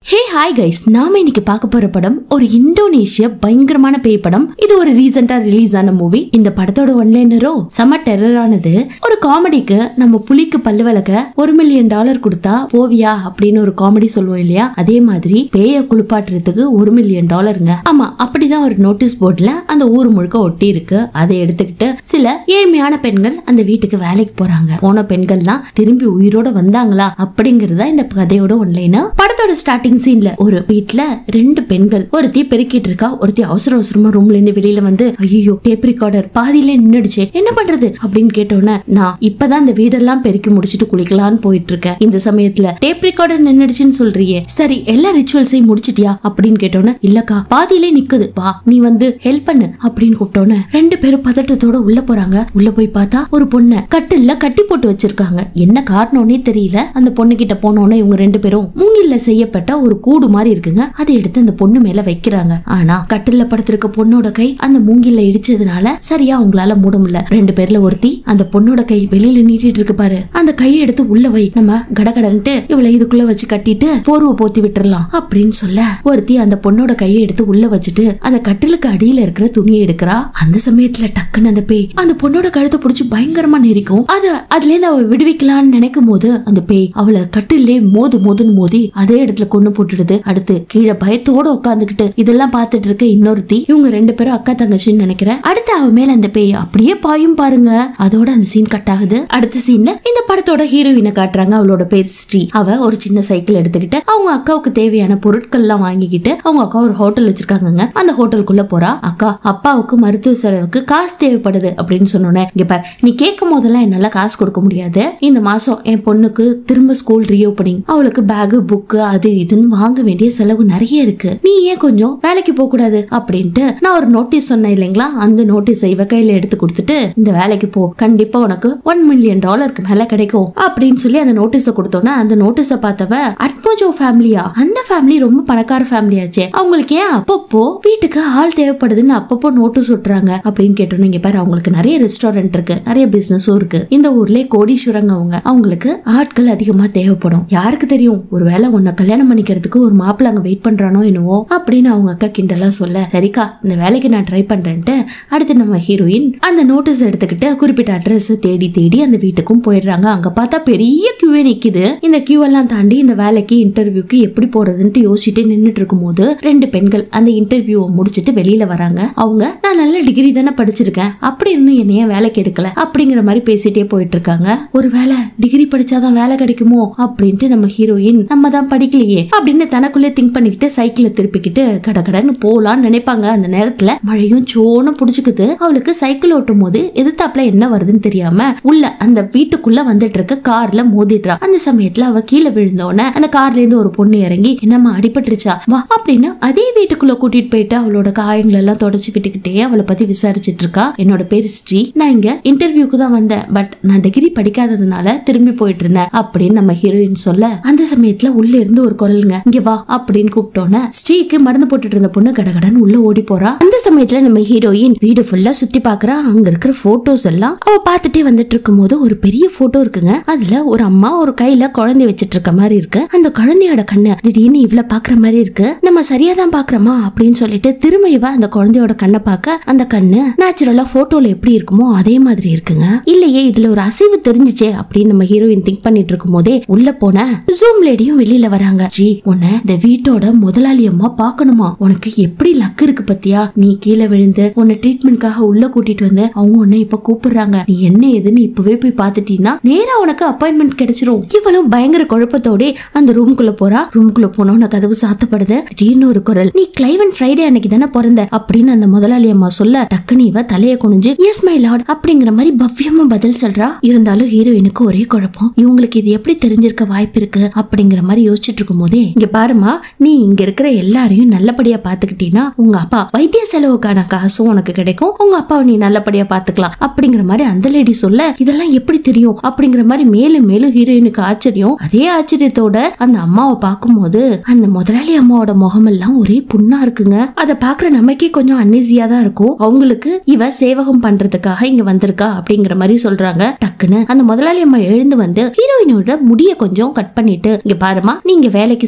hey hi guys நாம இன்னைக்கு பார்க்க போற படம் ஒரு இந்தோனேஷிய பயங்கரமான பேய் படம் இது ஒரு ரீசெண்டா ரிலீஸ் ஆன மூவி இந்த படத்தோட ஒன்லைனரோ செம டெரரானது ஒரு காமெடிக்கு நம்ம புலிக்கு பல்லு விளக்க ஒரு மில்லியன் டாலர் கொடுத்தா போவியா அப்படின்னு ஒரு காமெடி சொல்லுவோம் இல்லையா அதே மாதிரி பேய குளிப்பாட்டுறதுக்கு ஒரு மில்லியன் டாலருங்க ஆமா அப்படிதான் ஒரு நோட்டீஸ் போர்ட்ல அந்த ஊர் முழுக்க ஒட்டி இருக்கு அதை எடுத்துக்கிட்டு சில ஏழ்மையான பெண்கள் அந்த வீட்டுக்கு வேலைக்கு போறாங்க போன பெண்கள்லாம் திரும்பி உயிரோட வந்தாங்களா அப்படிங்கறத இந்த கதையோட ஒன்லைனா படத்தோட ஸ்டார்டிங் சீன்ல ஒரு வீட்ல ரெண்டு பெண்கள் ஒருத்தி பெருக்கிட்டு இருக்கா ஒருத்தி அவசர அவசரமா ரூம்ல இருந்து வெளியில வந்து ஐயோ டேப் ரெக்கார்டர் பாதியில நின்னுடுச்சு என்ன பண்றது அப்படின்னு கேட்டோன்னே நான் இப்பதான் இந்த வீடெல்லாம் பெருக்கி முடிச்சிட்டு குளிக்கலாம்னு போயிட்டு இருக்கேன் இந்த சமயத்துல டேப் ரெக்கார்டர் நின்னுடுச்சுன்னு சொல்றியே சரி எல்லா ரிச்சுவல்ஸையும் முடிச்சிட்டியா அப்படின்னு கேட்டோன்னே இல்லக்கா பாதியிலே நிக்குது வா நீ வந்து ஹெல்ப் பண்ணு அப்படின்னு கூப்பிட்டோன்னே ரெண்டு பேரும் பதட்டத்தோட உள்ள போறாங்க உள்ள போய் பார்த்தா ஒரு பொண்ணை கட்டில்ல கட்டி போட்டு வச்சிருக்காங்க என்ன காரணம்னே தெரியல அந்த பொண்ணு கிட்ட போனோன்னே இவங்க ரெண்டு பேரும் மூங்கில்ல செய்யப்பட்ட ஒரு கூடு மாதிரி இருக்குங்க அதை எடுத்து அந்த பொண்ணு மேல வைக்கிறாங்க ஆனா கட்டில்ல படுத்திருக்க பொண்ணோட கை அந்த மூங்கில்ல இடிச்சதுனால சரியா அவங்களால மூட முடியல ரெண்டு பேர்ல ஒருத்தி அந்த பொண்ணோட கை வெளியில நீட்டிட்டு இருக்கு பாரு அந்த கையை எடுத்து உள்ள வை நம்ம கடகடன்ட்டு இவளை இதுக்குள்ள வச்சு கட்டிட்டு போர்வை போத்தி விட்டுறலாம் அப்படின்னு சொல்ல ஒருத்தி அந்த பொண்ணோட கையை எடுத்து உள்ள வச்சுட்டு அந்த கட்டிலுக்கு அடியில இருக்கிற துணியை எடுக்கிறா அந்த சமயத்துல டக்குன்னு அந்த பேய் அந்த பொண்ணோட கழுத்தை பிடிச்சி பயங்கரமா நெரிக்கும் அத அதுல இருந்து அவ விடுவிக்கலாம்னு நினைக்கும் போது அந்த பேய் அவளை கட்டிலே மோது மோதுன்னு மோதி அதே இடத்துல கொண்டு போட்டுடுது அடுத்து கீழே பயத்தோட உட்காந்துக்கிட்டு இதெல்லாம் பார்த்துட்டு இருக்க இன்னொருத்தி இவங்க ரெண்டு பேரும் அக்கா தங்கச்சின்னு நினைக்கிறேன் அடுத்து அவ மேல அந்த பேய் அப்படியே பாயும் பாருங்க அதோட அந்த சீன் கட் ஆகுது அடுத்த சீன்ல இந்த படத்தோட ஹீரோயினை காட்டுறாங்க அவளோட பேர் ஸ்ரீ அவ ஒரு சின்ன சைக்கிள் எடுத்துக்கிட்டு அவங்க அக்காவுக்கு தேவையான பொருட்கள் எல்லாம் வாங்கிக்கிட்டு அவங்க அக்கா ஒரு ஹோட்டல் வச்சிருக்காங்கங்க அந்த ஹோட்டலுக்குள்ள போறா அக்கா அப்பாவுக்கு மருத்துவ செலவுக்கு காசு தேவைப்படுது அப்படின்னு சொன்னோன்னே இங்க பார் நீ கேட்கும் போதெல்லாம் என்னால காசு கொடுக்க முடியாது இந்த மாசம் என் பொண்ணுக்கு திரும்ப ஸ்கூல் ரீஓபனிங் அவளுக்கு பேகு புக்கு அது இதுன்னு வாங்க வேண்டிய செலவு நிறைய இருக்கு நீ ஏன் கொஞ்சம் வேலைக்கு போக கூடாது அப்படின்ட்டு நான் ஒரு நோட்டீஸ் சொன்னேன் இல்லைங்களா அந்த நோட்டீஸை இவ கையில எடுத்து கொடுத்துட்டு இந்த வேலைக்கு போ கண்டிப்பா உனக்கு ஒன் மில்லியன் டாலருக்கு மேல கிடைக்கும் அப்படின்னு சொல்லி அந்த நோட்டீஸை கொடுத்தோன்னே அந்த நோட்டீஸை பார்த்தவ அட்மோஜோ ஃபேமிலியா அந்த ஃபேமிலி ரொம்ப பணக்கார ஃபேமிலியாச்சே அவங்களுக்கு ஏன் அப்பப்போ வீட்டுக்கு ஆள் தேவைப்படுதுன்னு அப்பப்போ நோட்டீஸ் விட்டுறாங்க அப்படின்னு கேட்டோன்னு இங்க பாரு அவங்களுக்கு நிறைய ரெஸ்டாரண்ட் இருக்கு நிறைய பிசினஸும் இருக்கு இந்த ஊர்லயே கோடீஸ்வரங்க அவங்க அவங்களுக்கு ஆட்கள் அதிகமா தேவைப்படும் யாருக்கு தெரியும் ஒருவேளை உன்னை கல்யாணம் பண்ணிக்கிறதுக்கு ஒரு மாப்பிள்ள அங்க வெயிட் பண்றானோ என்னவோ அப்படின்னு அவங்க அக்கா கிண்டலா சொல்ல சரிக்கா இந்த வேலைக்கு நான் ட்ரை பண்றேன்ட்டு அடுத்து நம்ம ஹீரோயின் அந்த நோட்டீஸ் எடுத்துக்கிட்டு குறிப்பிட்ட அட்ரஸ் தேடி தேடி அந்த வீட்டுக்கும் போயிடுறாங்க அங்க பார்த்தா பெரிய கியூவே நிக்குது இந்த கியூ எல்லாம் தாண்டி இந்த வேலைக்கு இன்டர்வியூக்கு எப்படி போறதுன்ட்டு யோசிச்சுட்டு நின்னுட்டு இருக்கும்போது ரெண்டு பெண்கள் அந்த இன்டர்வியூவை முடிச்சிட்டு வெளியில வராங்க அவங்க நான் நல்ல டிகிரி தானே படிச்சிருக்கேன் அப்படி இருந்தும் என்னைய வேலைக்கு எடுக்கல அப்படிங்கிற மாதிரி பேசிட்டே போயிட்டு இருக்காங்க ஒரு வேலை டிகிரி படிச்சாதான் வேலை கிடைக்குமோ அப்படின்ட்டு நம்ம ஹீரோயின் நம்ம தான் படிக்கலையே அப்படின்னு தனக்குள்ளே திங்க் பண்ணிக்கிட்டு சைக்கிளை திருப்பிக்கிட்டு கடகடன்னு போலான்னு நினைப்பாங்க அந்த நேரத்துல மழையும் சோன்னு புடிச்சுக்குது அவளுக்கு சைக்கிள் ஓட்டும் போது எதிர்த்தாப்புல என்ன வருதுன்னு தெரியாம உள்ள அந்த வீட்டுக்குள்ள வந்துட்டு இருக்க கார்ல மோதிடுறா அந்த சமயத்துல அவ கீழே விழுந்தோடனே அந்த கார்ல இருந்து ஒரு பொண்ணு இறங்கி என்னம்மா அடிபட்டுருச்சா வா அப்படின்னு அதே வீட்டுக்குள்ள கூட்டிட்டு போயிட்டு அவளோட காயங்கள் எல்லாம் தொடச்சு விட்டுக்கிட்டே அவளை பத்தி விசாரிச்சிட்டு இருக்கா என்னோட பேர் ஸ்ரீ நான் இங்க இன்டர்வியூக்கு தான் வந்தேன் பட் நான் டிகிரி படிக்காததுனால திரும்பி போயிட்டு இருந்தேன் அப்படின்னு நம்ம ஹீரோயின் சொல்ல அந்த சமயத்துல உள்ள இருந்து ஒரு குரலுங்க இங்க வா அப்படின்னு கூப்பிட்டோன்னே ஸ்ரீக்கு மருந்து போட்டுட்டு இருந்த பொண்ணு கடகடன்னு உள்ள ஓடி போறா அந்த சமயத்துல நம்ம ஹீரோயின் வீடு ஃபுல்லா சுத்தி பாக்குறா அங்க இருக்கிற போட்டோஸ் எல்லாம் அவ பார்த்துட்டே வந்துட்டு இருக்கும் போது ஒரு பெரிய போட்டோ இருக்குங்க அதுல ஒரு அம்மா ஒரு கையில குழந்தை வச்சிட்டு இருக்க மாதிரி இருக்கு அந்த குழந்தையோட கண்ணு திடீர்னு இவ்வளவு பாக்குற மாதிரி இருக்கு நம்ம சரியா தான் பாக்குறோமா அப்படின்னு சொல்லிட்டு திரும்ப இவ அந்த குழந்தையோட கண்ணை பார்க்க அந்த கண்ணு நேச்சுரலா போட்டோல எப்படி இருக்குமோ அதே மாதிரி இருக்குங்க இல்லையே இதுல ஒரு அசைவு தெரிஞ்சுச்சே அப்படின்னு நம்ம ஹீரோயின் திங்க் பண்ணிட்டு இருக்கும் போதே உள்ள போன ஜூம் லேடியும் வெளியில வராங்க ஜி உன்னை இந்த வீட்டோட முதலாளி அம்மா பாக்கணுமா உனக்கு எப்படி லக் இருக்கு பத்தியா நீ கீழே விழுந்து உன்னை ட்ரீட்மெண்ட்காக உள்ள கூட்டிட்டு வந்து அவங்க உன்னை இப்ப கூப்பிடுறாங்க நீ என்ன ஏதுன்னு இப்பவே போய் பாத்துட்டீங்கன்னா நேரா உனக்கு அப்பாயின்மெண்ட் கிடைச்சிரும் இவளும் பயங்கர குழப்பத்தோட அந்த ரூம்குள்ள போறா ரூம்குள்ள போனோன்னு கதவு சாத்தப்படுது திடீர்னு ஒரு குரல் நீ கிளைவன் ஃப்ரைடே அன்னைக்கு தானே பிறந்த அப்படின்னு அந்த முதலாளி அம்மா சொல்ல டக்குனு இவ தலைய குனிஞ்சு எஸ் மை லார்ட் அப்படிங்கிற மாதிரி பவ்யமா பதில் சொல்றா இருந்தாலும் ஹீரோயினுக்கு ஒரே குழப்பம் இவங்களுக்கு இது எப்படி தெரிஞ்சிருக்க வாய்ப்பு இருக்கு அப்படிங்கிற மாதிரி யோசிச்சுட்டு இருக்கும் போதே இங்க பாருமா நீ இங்க இருக்கிற எல்லாரையும் நல்லபடியா பாத்துக்கிட்டீங்கன்னா உங்க அப்பா வைத்திய செலவுக்கான காசும் உனக்கு கிடைக்கும் உங்க அப்பாவை நீ நல்லபடியா பாத்துக்கலாம் அப்படிங்கிற மாதிரி அந்த லேடி சொல்ல இதெல்லாம் எப்படி தெரியும் அப்படிங்கிற மாதிரி மேலும் மேலும் ஹீரோயினுக்கு ஆச்சரியம் அதே ஆச்சரியத்தோட அந்த அம்மாவை பார்க்கும்போது அந்த முதலாளி அம்மாவோட முகமெல்லாம் ஒரே புண்ணா இருக்குங்க அதை பாக்குற நமக்கே கொஞ்சம் அன்ஈசியா தான் இருக்கும் அவங்களுக்கு இவ சேவகம் பண்றதுக்காக இங்க வந்திருக்கா அப்படிங்கிற மாதிரி சொல்றாங்க டக்குன்னு அந்த முதலாளி அம்மா எழுந்து வந்து ஹீரோயினோட முடிய கொஞ்சம் கட் பண்ணிட்டு இங்க பாருமா நீங்க வேலைக்கு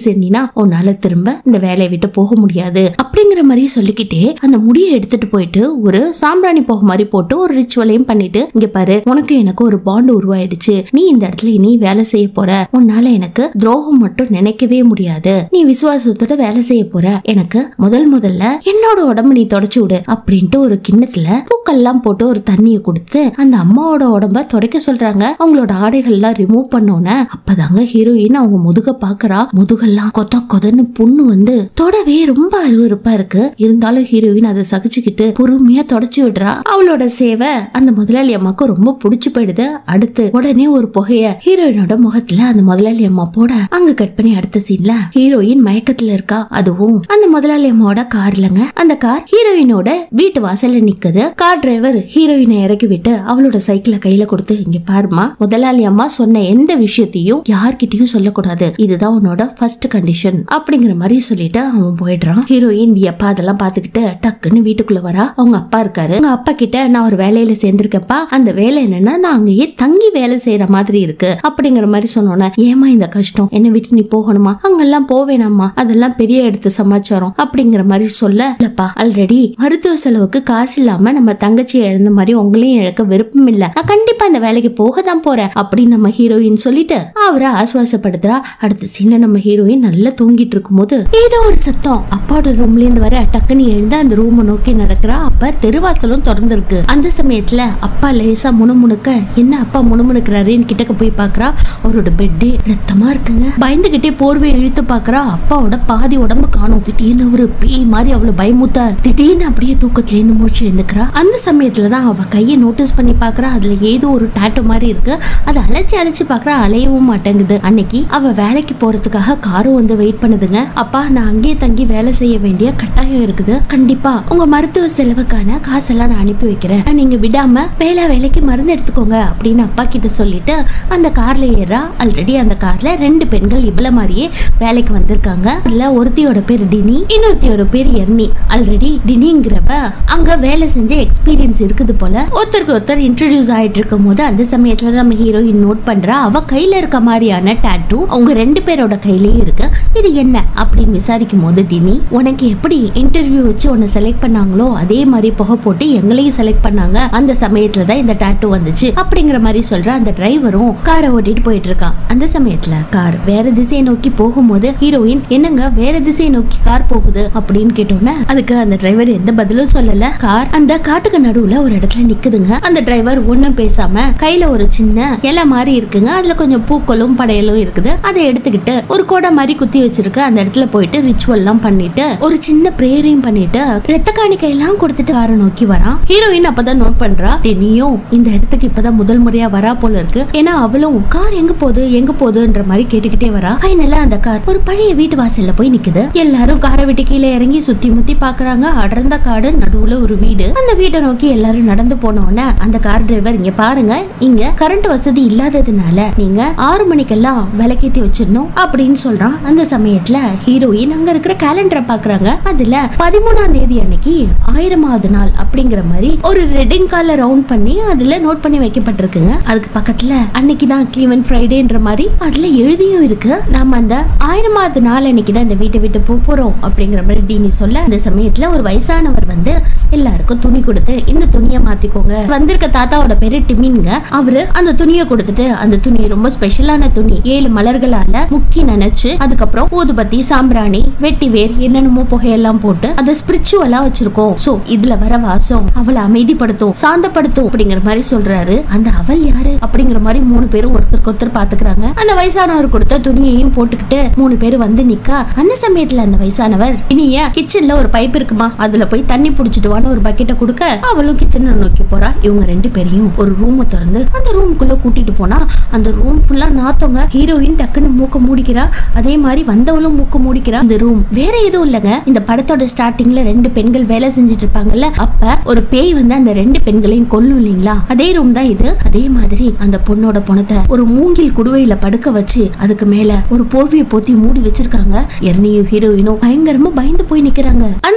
சேர்ந்தீனா உன்னால திரும்ப இந்த வேலையை விட்டு போக முடியாது அப்படிங்கிற மாதிரி சொல்லிக்கிட்டே அந்த முடியை எடுத்துட்டு போயிட்டு ஒரு சாம்பிராணி போக மாதிரி போட்டு ஒரு ரிச்சுவலையும் பண்ணிட்டு இங்க பாரு உனக்கு எனக்கு ஒரு பாண்ட் உருவாயிடுச்சு நீ இந்த இடத்துல இனி வேலை செய்ய போற உன்னால எனக்கு துரோகம் மட்டும் நினைக்கவே முடியாது நீ விசுவாசத்தோட வேலை செய்ய போற எனக்கு முதல் முதல்ல என்னோட உடம்பு நீ தொடச்சு விடு அப்படின்ட்டு ஒரு கிண்ணத்துல பூக்கள்லாம் போட்டு ஒரு தண்ணியை கொடுத்து அந்த அம்மாவோட உடம்ப துடைக்க சொல்றாங்க அவங்களோட ஆடைகள்லாம் ரிமூவ் பண்ணோன்னே அப்பதாங்க ஹீரோயின் அவங்க முதுக பாக்குறா முதுகெல்லாம் கொத கொதன்னு புண்ணு வந்து தொடவே ரொம்ப அருவருப்பா இருக்கு இருந்தாலும் ஹீரோயின் அதை சகிச்சுக்கிட்டு பொறுமையா தொடச்சு விடுறா அவளோட சேவை அந்த முதலாளி அம்மாக்கு ரொம்ப பிடிச்சு போயிடுது அடுத்து உடனே ஒரு புகைய ஹீரோயினோட முகத்துல அந்த முதலாளி அம்மா போட அங்க கட் பண்ணி அடுத்த சீன்ல ஹீரோயின் மயக்கத்துல இருக்கா அதுவும் அந்த முதலாளி அம்மாவோட கார்லங்க அந்த கார் ஹீரோயினோட வீட்டு வாசல்ல நிக்குது கார் டிரைவர் ஹீரோயினை இறக்கி விட்டு அவளோட சைக்கிளை கையில கொடுத்து இங்க பாருமா முதலாளி அம்மா சொன்ன எந்த விஷயத்தையும் யார்கிட்டயும் சொல்லக்கூடாது இதுதான் உன்னோட ஃபர்ஸ்ட் கண்டிஷன் அப்படிங்கிற மாதிரி சொல்லிட்டு அவன் போயிடுறான் ஹீரோயின் வியப்பா அதெல்லாம் பாத்துக்கிட்டு டக்குன்னு வீட்டுக்குள்ள வரா அவங்க அப்பா இருக்காரு அவங்க அப்பா கிட்ட நான் ஒரு வேலையில சேர்ந்திருக்கப்பா அந்த வேலை என்னன்னா நான் அங்கேயே தங்கி வேலை செய்யற மாதிரி இருக்கு அப்படிங்கிற மாதிரி சொன்னோன்னே ஏமா இந்த கஷ்டம் என்ன விட்டு நீ போகணுமா அங்கெல்லாம் போவேனாம்மா அதெல்லாம் பெரிய எடுத்து சமாச்சாரம் அப்படிங்கிற மாதிரி சொல்ல இல்லப்பா ஆல்ரெடி மருத்துவ செலவுக்கு காசு இல்லாம நம்ம தங்கச்சி இழந்த மாதிரி உங்களையும் இழக்க விருப்பம் இல்ல நான் கண்டிப்பா இந்த வேலைக்கு போக தான் போறேன் அப்படின்னு நம்ம ஹீரோயின் சொல்லிட்டு அவரை ஆசுவாசப்படுத்துறா அடுத்த சீன்ல நம்ம ஹீரோயின் நல்லா தூங்கிட்டு இருக்கும்போது ஏதோ ஒரு சத்தம் அப்பாவோட ரூம்ல இருந்து வர டக்குன்னு எழுந்து அந்த ரூமை நோக்கி நடக்கிறா அப்ப தெருவாசலும் திறந்திருக்கு அந்த சமயத்துல அப்பா லேசா முணுமுணுக்க என்ன அப்பா முணுமுணுக்கிறாருன்னு கிட்டக்க போய் பாக்குறா அவரோட பெட்டே ரத்தமா இருக்குங்க பயந்துகிட்டே போர்வை இழுத்து பாக்குறா அப்பாவோட பாதி உடம்பு காணும் திடீர்னு ஒரு பேய் மாதிரி அவளை பயமுத்த திடீர்னு அப்படியே தூக்கத்துல இருந்து மூச்சு எழுந்துக்கிறா அந்த சமயத்துல தான் அவ கையை நோட்டீஸ் பண்ணி பாக்குறா அதுல ஏதோ ஒரு டாட்டோ மாதிரி இருக்கு அதை அழைச்சு அழைச்சு பாக்குறா அலையவும் மாட்டேங்குது அன்னைக்கு அவ வேலைக்கு போறதுக்காக காரும் வந்து வெயிட் பண்ணுதுங்க அப்பா நான் அங்கேயே தங்கி வேலை செய்ய வேண்டிய கட்டாயம் இருக்குது கண்டிப்பா உங்க மருத்துவ செலவுக்கான காசெல்லாம் நான் அனுப்பி வைக்கிறேன் நீங்க விடாம வேலை வேலைக்கு மருந்து எடுத்துக்கோங்க அப்படின்னு அப்பா கிட்ட சொல்லிட்டு அந்த கார்ல ஏறா ஆல்ரெடி அந்த கார்ல ரெண்டு பெண்கள் இவ்வளவு மாதிரியே வேலைக்கு வந்திருக்காங்க அதுல ஒருத்தியோட பேர் டினி இன்னொருத்தியோட பேர் எர்னி ஆல்ரெடி டினிங்கிறவ அங்க வேலை செஞ்ச எக்ஸ்பீரியன்ஸ் இருக்குது போல ஒருத்தருக்கு ஒருத்தர் இன்ட்ரடியூஸ் ஆயிட்டு இருக்கும் போது அந்த சமயத்துல நம்ம ஹீரோயின் நோட் பண்றா அவ கையில இருக்க மாதிரியான டாட்டூ அவங்க ரெண்டு பேரோட கையிலயும் இருக்கு இது என்ன அப்படின்னு விசாரிக்கும் போது டினி உனக்கு எப்படி இன்டர்வியூ வச்சு உன்னை செலக்ட் பண்ணாங்களோ அதே மாதிரி புகை போட்டு எங்களையும் செலக்ட் பண்ணாங்க அந்த சமயத்துல தான் இந்த டாட்டூ வந்துச்சு அப்படிங்கிற மாதிரி சொல்ற அந்த டிரைவரும் காரை ஓட்டிட்டு போயிட்டு இருக்கான் அந்த சமயத்துல கார் வேற திசையை நோக்கி போகும்போது ஹீரோயின் என்னங்க வேற திசையை நோக்கி கார் போகுது அப்படின்னு கேட்டோன்னே அதுக்கு அந்த டிரைவர் எந்த பதிலும் சொல்லல கார் அந்த காட்டுக்கு நடுவுல ஒரு இடத்துல நிக்குதுங்க அந்த டிரைவர் ஒண்ணும் பேசாம கையில ஒரு சின்ன இலை மாதிரி இருக்குங்க அதுல கொஞ்சம் பூக்களும் படையலும் இருக்குது அதை எடுத்துக்கிட்டு ஒரு கொடை மாதிரி குத்தி வச்சிருக்கு அந்த இடத்துல போயிட்டு ரிச்சுவல் எல்லாம் பண்ணிட்டு ஒரு சின்ன பிரேயரையும் பண்ணிட்டு ரத்த காணிக்கை எல்லாம் கொடுத்துட்டு காரை நோக்கி வரான் ஹீரோயின் அப்பதான் நோட் பண்றா "டேய், நீயும் இந்த இடத்துக்கு இப்பதான் முதல் முறையா வரா போல இருக்கு ஏன்னா அவளும் கார் எங்க போகுது எங்க போகுதுன்ற மாதிரி கேட்டுக்கிட்டே வரா ஃபைனலா அந்த கார் ஒரு பழைய வீட்டு வாசல்ல போய் நிக்குது எல்லாரும் காரை விட்டு கீழே இறங்கி சுத்தி முத்தி பாக்குறாங்க அடர்ந்த காடு நடுவுல ஒரு வீடு அந்த வீட்டை நோக்கி எல்லாரும் நடந்து போன உடனே அந்த கார் டிரைவர் இங்க பாருங்க இங்க கரண்ட் வசதி இல்லாததுனால நீங்க ஆறு மணிக்கெல்லாம் விளக்கேத்தி வச்சிடணும் அப்படின்னு சொல்றான் அந்த சமயத்துல ஹீரோயின் அங்க இருக்கிற கேலண்டரை பாக்குறாங்க அதுல பதிமூணாம் தேதி அன்னைக்கு ஆயிரமாவது நாள் அப்படிங்கிற மாதிரி ஒரு ரெட்டிங் கால ரவுண்ட் பண்ணி அதுல நோட் பண்ணி வைக்கப்பட்டிருக்குங்க அதுக்கு பக்கத்துல அன்னைக்கு தான் கிளீவன் ஃப்ரைடேன்ற மாதிரி அதுல எழுதியும் இருக்கு நாம அந்த ஆயிரமாவது நாள் அன்னைக்கு தான் இந்த வீட்டை விட்டு போக போறோம் அப்படிங்கிற மாதிரி டீனி சொல்ல அந்த சமயத்துல ஒரு வயசானவர் வந்து எல்லாருக்கும் துணி கொடுத்து இந்த துணியை மாத்திக்கோங்க வந்திருக்க தாத்தாவோட பேரு டிமின்ங்க அவரு அந்த துணியை கொடுத்துட்டு அந்த துணி ரொம்ப ஸ்பெஷலான துணி ஏழு மலர்களால முக்கி நினைச்சு அதுக்கப்புறம் ஊதுபத்தி சாம்பிராணி வெட்டி வேர் என்னென்னமோ புகையெல்லாம் போட்டு அதை ஸ்பிரிச்சுவலா வச்சிருக்கோம் சோ இதுல வர வாசம் அவளை அமைதிப்படுத்தும் சாந்தப்படுத்தும் அப்படிங்கிற மாதிரி சொல்றாரு அந்த அவள் யாரு அப்படிங்கிற மாதிரி மூணு பேரும் ஒருத்தருக்கு ஒருத்தர் பாத்துக்கிறாங்க அந்த வயசானவர் கொடுத்த துணியையும் போட்டுக்கிட்டு மூணு பேர் வந்து நிக்கா அந்த சமயத்துல அந்த வயசானவர் இனிய கிச்சன்ல ஒரு பைப் இருக்குமா அதுல போய் தண்ணி புடிச்சிட்டு வான்னு ஒரு பக்கெட்டை கொடுக்க அவளும் கிச்சனை நோக்கி போறா இவங்க ரெண்டு பேரையும் ஒரு ரூமை திறந்து அந்த ரூமுக்குள்ள கூட்டிட்டு போனா அந்த ரூம் ஃபுல்லா நாத்தவங்க ஹீரோயின் டக்குன்னு மூக்க மூடிக்கிறா அதே மாதிரி வந்தவளும் மூக்க மூடிக்கிறா அந்த ரூம் வேற எதுவும் இல்லைங்க இந்த படத்தோட ஸ்டார்டிங்ல ரெண்டு பெண்கள் வேலை செஞ்சுட்டு இருப்பாங்கல்ல அப்ப ஒரு பேய் வந்து அந்த ரெண்டு பெண்களையும் கொல்லும் இல்லைங்களா அதே ரூம் தான் இது அதே மாதிரி அந்த பொண்ணோட பணத்தை ஒரு மூங்கில் குடுவையில படுக்க வச்சு அதுக்கு மேல ஒரு போர்வையை போத்தி மூடி வச்சிருக்காங்க எர்னியும் ஹீரோயினும் பயங்கரமா பயந்து போய் நிக்கிறாங்க அந்த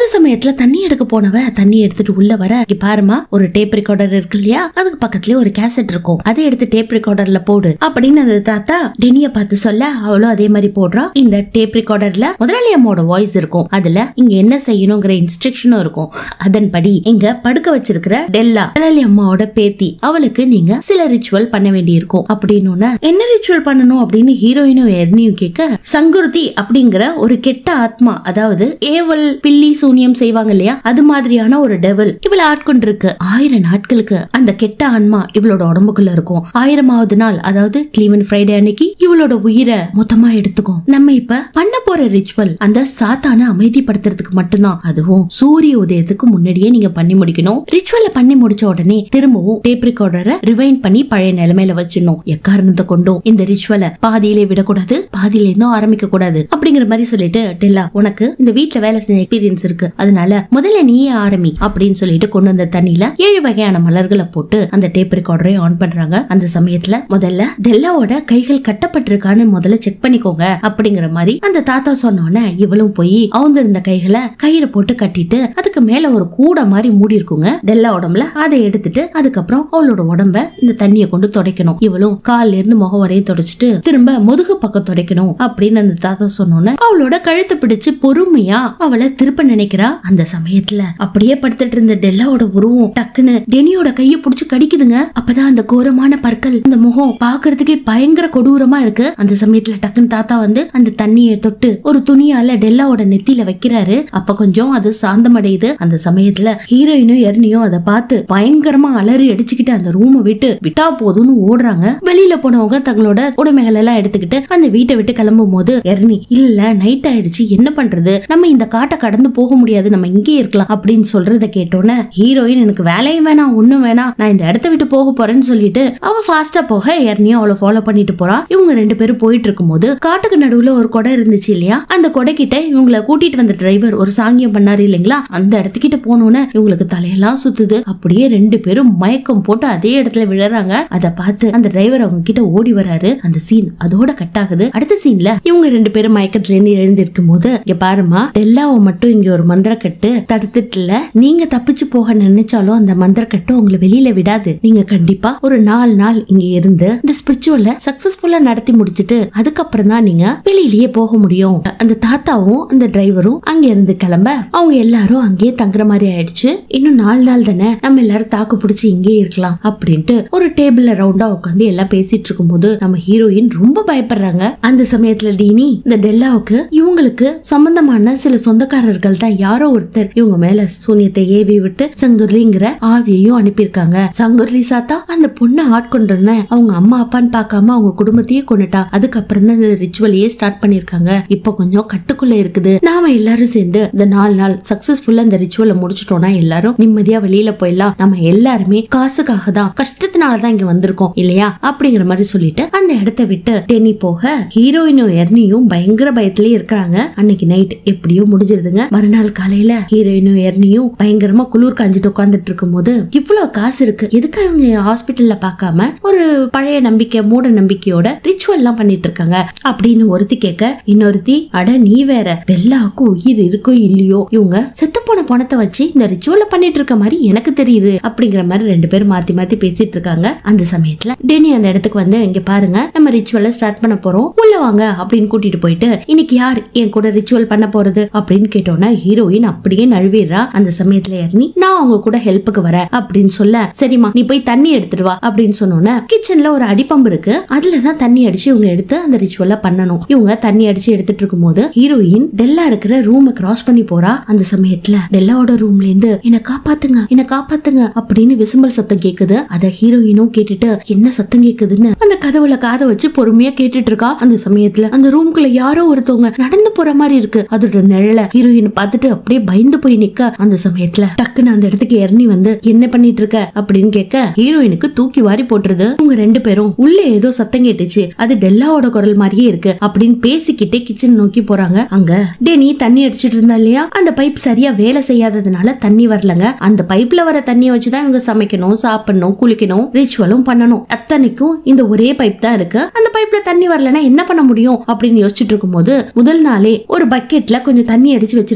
சமயத்துல தண்ணி எடுக்க போனவ தண்ணி எடுத்துட்டு உள்ள வர இங்க பாருமா ஒரு டேப் ரெக்கார்டர் இருக்கு இல்லையா அதுக்கு பக்கத்துலயே ஒரு கேசட் இருக்கும் அதை எடுத்து டேப் ரெக்கார்டர்ல போடு அப்படின்னு அந்த தாத்தா டெனிய பார்த்து சொல்ல அவளும் அதே மாதிரி போடுறா இந்த டேப் ரெக்கார்டர்ல முதலாளி அம்மாவோட வாய்ஸ் இருக்கும் அதுல இங்க என்ன செய்யணுங்கிற இன்ஸ்ட்ரக்ஷனும் இருக்கும் அதன்படி இங்க படுக்க வச்சிருக்கிற டெல்லா முதலாளி அம்மாவோட பேத்தி அவளுக்கு நீங்க சில ரிச்சுவல் பண்ண வேண்டி இருக்கும் அப்படின்னு என்ன ரிச்சுவல் பண்ணணும் அப்படின்னு ஹீரோயினும் எர்னியும் கேட்க சங்குருதி அப்படிங்கிற ஒரு கெட்ட ஆத்மா அதாவது ஏவல் பில்லி சூனியம் செய்வாங்க இல்லையா அது மாதிரியான ஒரு டெவல் இவள ஆட்கொண்டிருக்கு ஆயிரம் நாட்களுக்கு அந்த கெட்ட ஆன்மா இவளோட உடம்புக்குள்ள இருக்கும் ஆயிரமாவது நாள் அதாவது கிளீவன் ஃப்ரைடே அன்னைக்கு இவளோட உயிரை மொத்தமா எடுத்துக்கும் நம்ம இப்ப பண்ண போற ரிச்சுவல் அந்த சாத்தான அமைதிப்படுத்துறதுக்கு மட்டும்தான் அதுவும் சூரிய உதயத்துக்கு முன்னாடியே நீங்க பண்ணி முடிக்கணும் ரிச்சுவலை பண்ணி முடிச்ச உடனே திரும்பவும் டேப் ரெக்கார்டரை ரிவைண்ட் பண்ணி பழைய நிலைமையில வச்சிடணும் எக்காரணத்தை கொண்டும் இந்த ரிச்சுவலை பாதியிலே விடக்கூடாது பாதியில இருந்தும் ஆரம்பிக்க கூடாது அப்படிங்கிற மாதிரி சொல்லிட்டு டெல்லா உனக்கு இந்த வீட்ல வேலை செஞ்ச எக்ஸ்பீரியன்ஸ் இருக்கு அதனால முதல்ல நீயே ஆரம்பி அப்படின்னு சொல்லிட்டு கொண்டு வந்த தண்ணியில ஏழு வகையான மலர்களை போட்டு அந்த டேப் ரெக்கார்டரை ஆன் பண்றாங்க அந்த சமயத்துல முதல்ல டெல்லாவோட கைகள் கட்டப்பட்டிருக்கான்னு முதல்ல செக் பண்ணிக்கோங்க அப்படிங்கிற மாதிரி அந்த தாத்தா சொன்னோன்னே இவளும் போய் அவுந்திருந்த கைகளை கயிறு போட்டு கட்டிட்டு அதுக்கு மேல ஒரு கூட மாதிரி மூடி இருக்குங்க டெல்லா உடம்புல அதை எடுத்துட்டு அதுக்கப்புறம் அவளோட உடம்ப இந்த தண்ணியை கொண்டு துடைக்கணும் இவளும் கால்ல இருந்து முகம் வரையும் துடைச்சிட்டு திரும்ப முதுகு பக்கம் துடைக்கணும் அப்படின்னு அந்த தாத்தா சொன்னோன்னே அவளோட கழுத்தை பிடிச்சு பொறுமையா அவளை திருப்ப நினைக்கிறா அந்த சமயத்துல அப்படியே படுத்துட்டு இருந்த டெல்லாவோட உருவம் டக்குன்னு டெனியோட கைய புடிச்சு கடிக்குதுங்க அப்பதான் அந்த கோரமான பற்கள் அந்த முகம் பாக்குறதுக்கே பயங்கர கொடூரமா இருக்கு அந்த சமயத்துல டக்குன்னு தாத்தா வந்து அந்த தண்ணியை தொட்டு ஒரு துணியால டெல்லாவோட நெத்தியில வைக்கிறாரு அப்ப கொஞ்சம் அது சாந்தமடையுது அந்த சமயத்துல ஹீரோயினும் எர்னியும் அதை பார்த்து பயங்கரமா அலறி அடிச்சுக்கிட்டு அந்த ரூமை விட்டு விட்டா போதும்னு ஓடுறாங்க வெளியில போனவங்க தங்களோட உடைமைகள் எல்லாம் எடுத்துக்கிட்டு அந்த வீட்டை விட்டு கிளம்பும் போது எர்னி இல்ல நைட் ஆயிடுச்சு என்ன பண்றது நம்ம இந்த காட்டை கடந்து போக முடியாது நம்ம இங்கேயே இருக்கலாம் அப்படின்னு சொல்றத கேட்டோன்னே ஹீரோயின் எனக்கு வேலையும் வேணாம் ஒண்ணும் வேணாம் நான் இந்த இடத்த விட்டு போக போறேன்னு சொல்லிட்டு அவ ஃபாஸ்டா போக எர்னியும் அவளை ஃபாலோ பண்ணிட்டு போறா இவங்க ரெண்டு பேரும் போயிட்டு இருக்கும்போது காட்டுக்கு நடுவுல ஒரு கொடை இருந்துச்சு இல்லையா அந்த கொடை கிட்ட இவங்களை கூட்டிட்டு வந்த டிரைவர் ஒரு சாங்கியம் பண்ணாரு இல்லைங்களா அந்த இடத்துக்கிட்ட போனோன்னே இவங்களுக்கு தலையெல்லாம் சுத்துது அப்படியே ரெண்டு பேரும் மயக்கம் போட்டு அதே இடத்துல விழறாங்க அதை பார்த்து அந்த டிரைவர் அவங்க கிட்ட ஓடி வராரு அந்த சீன் அதோட கட் ஆகுது அடுத்த சீன்ல இவங்க ரெண்டு பேரும் மயக்கத்துல இருந்து எழுந்திருக்கும் போது இங்க பாருமா டெல்லாவை மட்டும் இங்க ஒரு மந்திரக்கட்டு தடுத்துட்டுல நீங்க தப்பிச்சு போக நினைச்சாலும் அந்த மந்திரக்கட்டு உங்களை வெளியில விடாது நீங்க கண்டிப்பா ஒரு நாலு நாள் இங்க இருந்து இந்த ஸ்பிரிச்சுவல சக்சஸ்ஃபுல்லா நடத்தி முடிச்சிட்டு அதுக்கப்புறம் தான் நீங்க வெளியிலயே போக முடியும் அந்த தாத்தாவும் அந்த டிரைவரும் அங்க இருந்து கிளம்ப அவங்க எல்லாரும் அங்கேயே தங்குற மாதிரி ஆயிடுச்சு இன்னும் நாலு நாள் தானே நம்ம எல்லாரும் தாக்கு பிடிச்சி இங்கேயே இருக்கலாம் அப்படின்ட்டு ஒரு டேபிள்ல ரவுண்டா உட்காந்து எல்லாம் பேசிட்டு இருக்கும்போது நம்ம ஹீரோயின் ரொம்ப பயப்படுறாங்க அந்த சமயத்துல டீனி இந்த டெல்லாவுக்கு இவங்களுக்கு சம்பந்தமான சில சொந்தக்காரர்கள் தான் யாரோ ஒருத்தர் இவங்க மேல சூனியத்தை ஏவி விட்டு சங்குர்லிங்கிற ஆவியையும் அனுப்பியிருக்காங்க சங்குர்லி சாத்தா அந்த பொண்ணை ஆட்கொண்டுன அவங்க அம்மா அப்பான்னு பார்க்காம அவங்க குடும்பத்தையே கொண்டுட்டா அதுக்கப்புறம் தான் இந்த ரிச்சுவலையே ஸ்டார்ட் பண்ணிருக்காங்க இப்போ கொஞ்சம் கட்டுக்குள்ள இருக்குது நாம எல்லாரும் சேர்ந்து இந்த நாலு நாள் சக்சஸ்ஃபுல்லா இந்த ரிச்சுவலை முடிச்சிட்டோம்னா எல்லாரும் நிம்மதியா வெளியில போயிடலாம் நம்ம எல்லாருமே காசுக்காக தான் கஷ்டத்தினால தான் இங்க வந்திருக்கோம் இல்லையா அப்படிங்கிற மாதிரி சொல்லிட்டு அந்த இடத்த விட்டு டென்னி போக ஹீரோயினும் எர்னியும் பயங்கர பயத்திலே இருக்காங்க அன்னைக்கு நைட் எப்படியோ முடிஞ்சிருதுங்க மறுநாள் காலையில ஹீரோயினும் எர்னியும் பயங்கரமா குளிர் காஞ்சிட்டு உட்கார்ந்துட்டு இருக்கும்போது இவ்வளவு காசு இருக்கு எதுக்கு அவங்க ஹாஸ்பிட்டல்ல பார்க்காம ஒரு பழைய நம்பிக்கை மூட நம்பிக்கையோட ரிச்சுவல் எல்லாம் பண்ணிட்டு இருக்காங்க அப்படின்னு ஒருத்தி கேட்க இன்னொருத்தி அட நீ வேற எல்லாருக்கும் உயிர் இருக்கோ இல்லையோ இவங்க செத்து போன பணத்தை வச்சு இந்த ரிச்சுவல பண்ணிட்டு இருக்க மாதிரி எனக்கு தெரியுது அப்படிங்கிற மாதிரி ரெண்டு பேரும் மாத்தி மாத்தி பேசிட்டு இருக்காங்க அந்த சமயத்துல டெனி அந்த இடத்துக்கு வந்து இங்க பாருங்க நம்ம ரிச்சுவலை ஸ்டார்ட் பண்ண போறோம் உள்ள வாங்க அப்படின்னு கூட்டிட்டு போயிட்டு இன்னைக்கு யார் என் கூட ரிச்சுவல் பண்ண போறது அப்படின்னு கேட்டோன்னா ஹீரோயின் அப்படியே நழுவிடுறா அந்த சமயத்துல இறங்கி நான் அவங்க கூட ஹெல்ப்புக்கு வரேன் அப்படின்னு சொல்ல சரிம்மா நீ போய் தண்ணி எடுத்துட்டு வா அப்படின்னு சொன்னோன்னே கிச்சன்ல ஒரு அடிப்பம்பு இருக்கு அதுலதான் தண்ணி அடிச்சு இவங்க எடுத்து அந்த ரிச்சுவல பண்ணணும் இவங்க தண்ணி அடிச்சு எடுத்துட்டு இருக்கும்போது ஹீரோயின் டெல்லா இருக்கிற ரூமை கிராஸ் பண்ணி போறா அந்த சமயத்துல டெல்லாவோட ரூம்ல இருந்து என்ன காப்பாத்துங்க என்ன காப்பாத்துங்க அப்படின்னு விசும்பல் சத்தம் கேக்குது அத ஹீரோயினும் கேட்டுட்டு என்ன சத்தம் கேக்குதுன்னு அந்த கதவுல காதை வச்சு பொறுமையா கேட்டுட்டு இருக்கா அந்த சமயத்துல அந்த ரூம்குள்ள யாரோ ஒருத்தவங்க நடந்து போற மாதிரி இருக்கு அதோட நிழல ஹீரோயின் பார்த்துட்டு அப்படியே பயந்து போய் நிக்க அந்த சமயத்துல டக்குன்னு அந்த இடத்துக்கு இறங்கி வந்து என்ன பண்ணிட்டு இருக்க அப்படின்னு கேட்க ஹீரோயினுக்கு தூக்கி வாரி போட்டுருது உங்க ரெண்டு பேரும் உள்ள ஏதோ சத்தம் கேட்டுச்சு அது டெல்லாவோட குரல் மாதிரியே இருக்கு அப்படின்னு பேசிக்கிட்டே கிச்சன் நோக்கி போறாங்க அங்க டே நீ தண்ணி அடிச்சிட்டு இருந்தா இல்லையா அந்த பைப் சரியா வேலை செய்யாததுனால தண்ணி வரலங்க அந்த பைப்ல வர தண்ணியை வச்சுதான் இவங்க சமைக்கணும் சாப்பிடணும் குளிக்கணும் ரிச்சுவலும் பண்ணணும் அத்தனைக்கும் இந்த ஒரே பைப் தான் இருக்கு அந்த பைப்ல தண்ணி வரலன்னா என்ன பண்ண முடியும் அப்படின்னு யோசிச்சுட்டு இருக்கும்போது முதல் நாளே ஒரு பக்கெட்ல கொஞ்சம் தண்ணி அடிச்சு வச்சிருப்பாங்க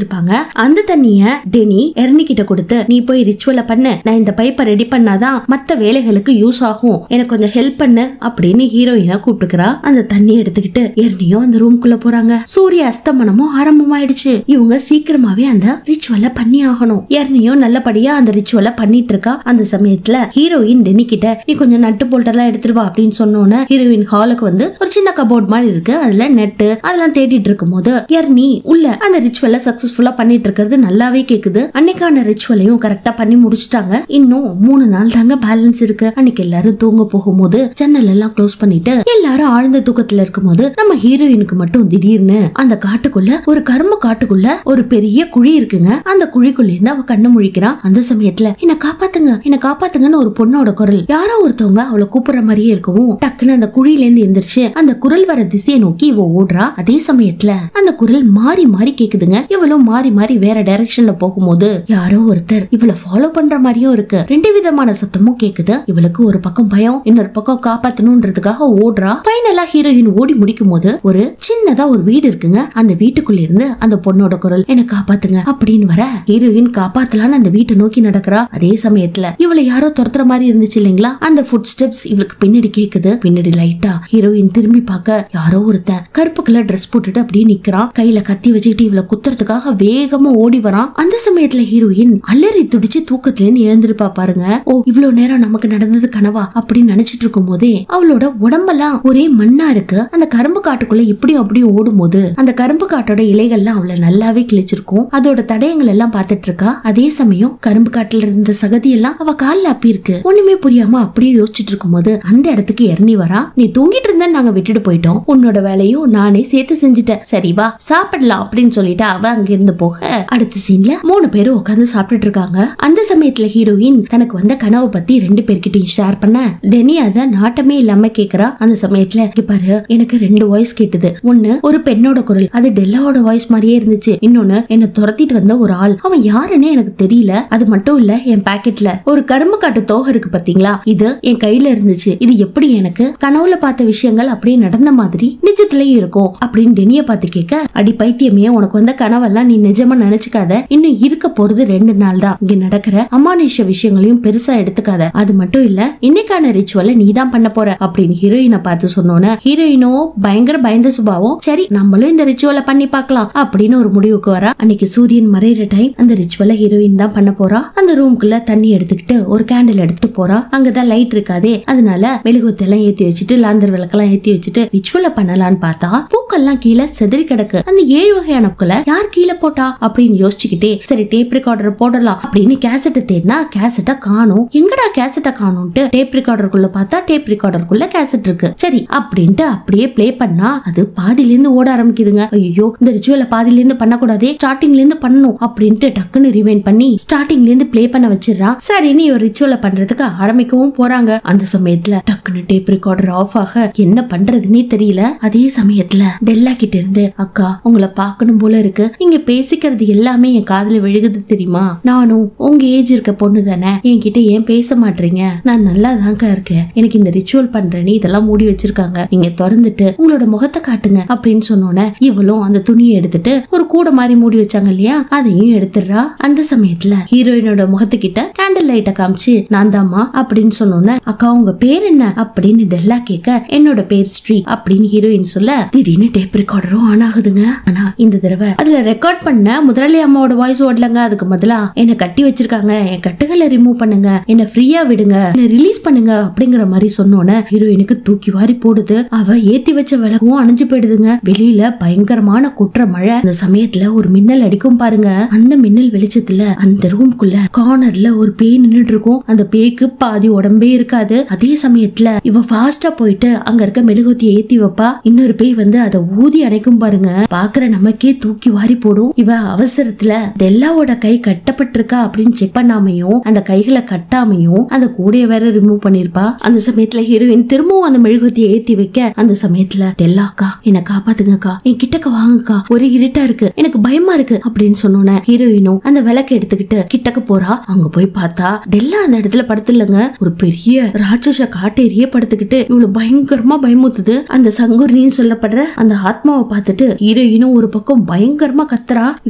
அந்த தண்ணிய டெனி எர்னி கிட்ட கொடுத்து நீ போய் ரிச்சுவலை பண்ணு நான் இந்த பைப்பை ரெடி பண்ணாதான் மத்த வேலைகளுக்கு யூஸ் ஆகும் எனக்கு கொஞ்சம் ஹெல்ப் பண்ணு அப்படின்னு ஹீரோயினை கூப்பிட்டுக்கிறா அந்த தண்ணி எடுத்துக்கிட்டு எர்னியும் அந்த ரூம்குள்ள போறாங்க சூரிய அஸ்தமனமும் ஆரம்பமாயிடுச்சு இவங்க சீக்கிரமாவே அந்த ரிச்சுவலை பண்ணி ஆகணும் எர்னியும் நல்லபடியா அந்த ரிச்சுவலை பண்ணிட்டு இருக்கா அந்த சமயத்துல ஹீரோயின் டெனி கிட்ட நீ கொஞ்சம் நட்டு போல்ட்டெல்லாம் எடுத்துட்டு வா அப்படின்னு சொன்னோன்னே ஹீரோயின் ஹாலுக்கு வந்து ஒரு சின்ன கபோர்ட் மாதிரி இருக்கு அதுல நெட்டு அதெல்லாம் தேடிட்டு இருக்கும் போது எர்னி உள்ள அந்த ரிச்சுவலை சக்சஸ்ஃபுல்லா பண்ணிட்டு இருக்கிறது நல்லாவே கேக்குது அன்னைக்கான ரிச்சுவலையும் கரெக்டா பண்ணி முடிச்சிட்டாங்க இன்னும் மூணு நாள் தாங்க பேலன்ஸ் இருக்கு அன்னைக்கு எல்லாரும் தூங்க போகும்போது ஜன்னல் எல்லாம் க்ளோஸ் பண்ணிட்டு எல்லாரும் ஆழ்ந்த தூக்கத்துல இருக்கும்போது நம்ம ஹீரோயினுக்கு மட்டும் திடீர்னு அந்த காட்டுக்குள்ள ஒரு கரும்பு காட்டுக்குள்ள ஒரு பெரிய குழி இருக்குங்க அந்த குழிக்குள்ள இருந்து அவ கண்ணு முழிக்கிறான் அந்த சமயத்துல என்ன காப்பாத்துங்க என்ன காப்பாத்துங்கன்னு ஒரு பொண்ணோட குரல் யாரோ ஒருத்தவங்க அவளை கூப்பிடுற மாதிரியே இருக்கவும் டக்குன்னு அந்த குழியில இருந்து எந்திரிச்சு அந்த குரல் வர திசையை நோக்கி இவ ஓடுறா அதே சமயத்துல அந்த குரல் மாறி மாறி கேக்குதுங்க இவளும் மாறி மாறி வேற டைரக்ஷன்ல போகும்போது யாரோ ஒருத்தர் இவளை ஃபாலோ பண்ற மாதிரியும் இருக்கு ரெண்டு விதமான சத்தமும் கேக்குது இவளுக்கு ஒரு பக்கம் பயம் இன்னொரு பக்கம் காப்பாத்தணும்ன்றதுக்காக ஓடுறா ஃபைனலா ஹீரோயின் ஓடி முடிக்கும் போது ஒரு சின்னதா ஒரு வீடு இருக்குங்க அந்த வீட்டுக்குள்ள இருந்து அந்த பொண்ணோட குரல் என்ன காப்பாத்துங்க அப்படின்னு வர ஹீரோயின் காப்பாத்தலான்னு அந்த வீட்டை நோக்கி நடக்கிறா அதே சமயத்துல இவளை யாரோ துரத்துற மாதிரி இருந்துச்சு இல்லைங்களா அந்த ஃபுட் ஸ்டெப்ஸ் இவளுக்கு பின்னாடி கேக்குது பின்னாடி லைட்டா ஹீரோயின் திரும்பி பார்க்க யாரோ ஒருத்தன் கருப்பு கலர் ட்ரெஸ் போட்டுட்டு அப்படியே நிக்கிறான் கையில கத்தி வச்சுக்கிட்டு இவளை குத்துறதுக்காக வேகமா ஓடி வரான் அந்த சமயத்துல ஹீரோயின் அலறி துடிச்சு தூக்கத்துல இருந்து எழுந்திருப்பா பாருங்க ஓ இவ்வளவு நேரம் நமக்கு நடந்தது கனவா அப்படின்னு நினைச்சிட்டு இருக்கும் போதே அவளோட உடம்பெல்லாம் ஒரே மண்ணா இருக்கு அந்த கரும்பு காட்டுக்குள்ள இப்படியும் அப்படியும் ஓடும்போது அந்த கரும்பு காட்டோட இலைகள்லாம் அவளை நல்லாவே கிழிச்சிருக்கும் அதோட தடயங்கள் எல்லாம் பார்த்துட்டு இருக்கா அதே சமயம் கரும்பு காட்டுல இருந்த சகதி எல்லாம் அவ கால்ல அப்பி இருக்கு ஒண்ணுமே புரியாம அப்படியே யோசிச்சுட்டு இருக்கும்போது அந்த இடத்துக்கு இறங்கி வரா நீ தூங்கிட்டு இருந்த நாங்க விட்டுட்டு போயிட்டோம் உன்னோட வேலையும் நானே சேர்த்து செஞ்சுட்டேன் சரி வா சாப்பிடலாம் அப்படின்னு சொல்லிட்டு அவ அங்க இருந்து போக அடுத்த சீன்ல மூணு பேரும் உட்காந்து சாப்பிட்டுட்டு இருக்காங்க அந்த சமயத்துல ஹீரோயின் தனக்கு வந்த கனவை பத்தி ரெண்டு பேர்கிட்டயும் ஷேர் பண்ண டெனி அத நாட்டமே இல்லாம கேக்குறா அந்த சமயத்துல இங்க பாரு எனக்கு ரெண்டு வாய்ஸ் கேட்டது ஒண்ணு ஒரு பெண்ணோட குரல் அது டெல்லாவோட வாய்ஸ் மாதிரியே இருந்துச்சு இன்னொன்னு என்ன துரத்திட்டு வந்த ஒரு ஆள் அவன் யாருன்னு எனக்கு தெரியல அது மட்டும் இல்ல என் பாக்கெட்ல ஒரு கரும்பு காட்டு தோகை இருக்கு பாத்தீங்களா இது என் கையில இருந்துச்சு இது எப்படி எனக்கு கனவுல பார்த்த விஷயங்கள் அப்படியே நடந்த மாதிரி நிஜத்திலேயே இருக்கும் அப்படின்னு டெனிய பார்த்து கேட்க அடி பைத்தியமே உனக்கு வந்த கனவெல்லாம் நீ நிஜமா நினைச்சுக்காத இன்னும் இருக்க போறது ரெண்டு நாள் தான் இங்க நடக்கிற அமானுஷ விஷயங்களையும் பெருசா எடுத்துக்காத அது மட்டும் இல்ல இன்னைக்கான ரிச்சுவலை நீ தான் பண்ண போற அப்படின்னு ஹீரோயினை பார்த்து சொன்னோன்னே ஹீரோயினோ பயங்கர பயந்த சுபாவம் சரி நம்மளும் இந்த ரிச்சுவலை பண்ணி பார்க்கலாம் அப்படின்னு ஒரு முடிவுக்கு வரா அன்னைக்கு சூரியன் மறையிற டைம் அந்த ரிச்சுவலை ஹீரோயின் தான் பண்ண போறா அந்த ரூம்குள்ள தண்ணி எடுத்துக்கிட்டு ஒரு கேண்டில் எடுத்துட்டு போறா அங்கதான் லைட் இருக்காதே அதனால மெழுகுவத்தி எல்லாம் ஏத்தி வச்சுட்டு லாந்தர் விளக்கெல்லாம் ஏத்தி வச்சுட்டு ரிச்சுவலை பண்ணலாம்னு பார்த்தா பூக்கள்லாம் கீழே செதறி கிடக்கு அந்த ஏழு வகையான பூக்களை யார் கீழே போட்டா அப்படின்னு யோசிச்சுக்கிட்டே சரி டேப் ரெக்கார்டர் போடலாம் அப்படின்னு கேசட்டை தேடினா கேசட்டை காணும் எங்கடா கேசட்டை காணும்ட்டு டேப் ரெக்கார்டருக்குள்ள பார்த்தா டேப் ரெக்கார்டருக்குள்ள கேசட் இருக்கு சரி அப்படின்ட்டு அப்படியே ப்ளே பண்ணா அது பாதியில இருந்து ஓட ஆரம்பிக்குதுங்க ஐயோ இந்த ரிச்சுவலை பாதியில இருந்து பண்ணக்கூடாதே ஸ்டார்டிங்ல இருந்து பண்ணணும் அப்படின்ட்டு டக்குன்னு ரிவைன் பண்ணி ஸ்டார்டிங்ல இருந்து ப்ளே பண்ண வச்சிடறான் சரி நீ ஒரு ரிச்சுவலை பண்றதுக்கு ஆரம்பிக்கவும் போறாங்க அந்த சமயத்துல டக்குன்னு டேப் ரெக்கார்டர் ஆஃப் ஆக என்ன பண்றதுன்னே தெரியல அதே சமயத்துல டெல்லா கிட்ட இருந்து அக்கா உங்களை பார்க்கணும் போல இருக்கு நீங்க பேசிக்கிறது எல்லாமே என் காதுல விழுகுது தெரியுமா நானும் உங்க ஏஜ் இருக்க பொண்ணு தானே என்கிட்ட ஏன் பேச மாட்டீங்க நான் நல்லா தாங்க இருக்கேன் எனக்கு இந்த ரிச்சுவல் பண்றேன்னு இதெல்லாம் மூடி வச்சிருக்காங்க நீங்க திறந்துட்டு உங்களோட முகத்தை காட்டுங்க அப்படின்னு சொன்னோன்னே இவளும் அந்த துணியை எடுத்துட்டு ஒரு கூட மாதிரி மூடி வச்சாங்க இல்லையா அதையும் எடுத்துடுறா அந்த சமயத்துல ஹீரோயினோட முகத்துக்கிட்ட கேண்டில் லைட்டை காமிச்சு நான் தாம்மா அப்படின்னு சொன்னோன்னே அக்கா உங்க பேர் என்ன அப்படின்னு டெல்லா கேட்க என்னோட பேர் ஸ்ரீ அப்படின்னு ஹீரோயின் சொல்ல திடீர்னு டேப் ரெக்கார்டரும் ஆன் ஆகுதுங்க ஆனா இந்த தடவை அதுல ரெக்கார்ட் பண்ண முதலாளி அம்மாவோட வாய்ஸ் ஓடலங்க அதுக்கு பதிலா என்ன கட்டி வச்சிருக்காங்க என் கட்டுகளை ரிமூவ் பண்ணுங்க என்ன ஃப்ரீயா விடுங்க என்ன ரிலீஸ் பண்ணுங்க அப்படிங்கிற மாதிரி சொன்னோன்னே ஹீரோயினுக்கு தூக்கி வாரி போடுது அவ ஏத்தி வச்ச விலகும் அணைஞ்சு போயிடுதுங்க வெளியில பயங்கரமான குற்ற மழை அந்த சமயத்துல ஒரு மின்னல் அடிக்கும் பாருங்க அந்த மின்னல் வெளிச்சத்துல அந்த ரூம்குள்ள கார்னர்ல ஒரு பேய் நின்னுட்டு இருக்கும் அந்த பேய்க்கு பாதி உடம்பே இருக்காது அதே சமயத்துல இவ ஃபாஸ்டா போயிட்டு அங்க இருக்க மெழுகுவத்தியை ஏத்தி வைப்பா இன்னொரு பேய் வந்து அதை ஊதி அணைக்கும் பாருங்க பாக்குற நமக்கே தூக்கி வாரி போடும் இவ அவசரத்துல டெல்லாவோட கை கட்டப்பட்டிருக்கா அப்படின்னு செக் பண்ணாமையும் அந்த கைகளை கட்டாமையும் அந்த கூடைய வேற ரிமூவ் பண்ணிருப்பா அந்த சமயத்துல ஹீரோயின் திரும்பவும் அந்த மெழுகுவத்தியை ஏத்தி வைக்க அந்த சமயத்துல டெல்லாக்கா என்ன காப்பாத்துங்கக்கா என் கிட்டக்க வாங்கக்கா ஒரே இருட்டா இருக்கு எனக்கு பயமா இருக்கு அப்படின்னு சொன்னோன்னே ஹீரோயினும் அந்த விளக்கை எடுத்துக்கிட்டு கிட்டக்க போறா அங்க போய் பார்த்தா டெல்லா அந்த இடத்துல படுத்துலங்க ஒரு பெரிய ராட்சச காட்டேரியே படுத்துக்கிட்டு இவ்வளவு பயங்கரமா பயமுத்துது அந்த சங்குரின்னு சொல்லப்படுற அந்த ஆத்மாவை பார்த்துட்டு ஹீரோயினும் ஒரு பக்கம் பயங்கரமா கத்துறா இவ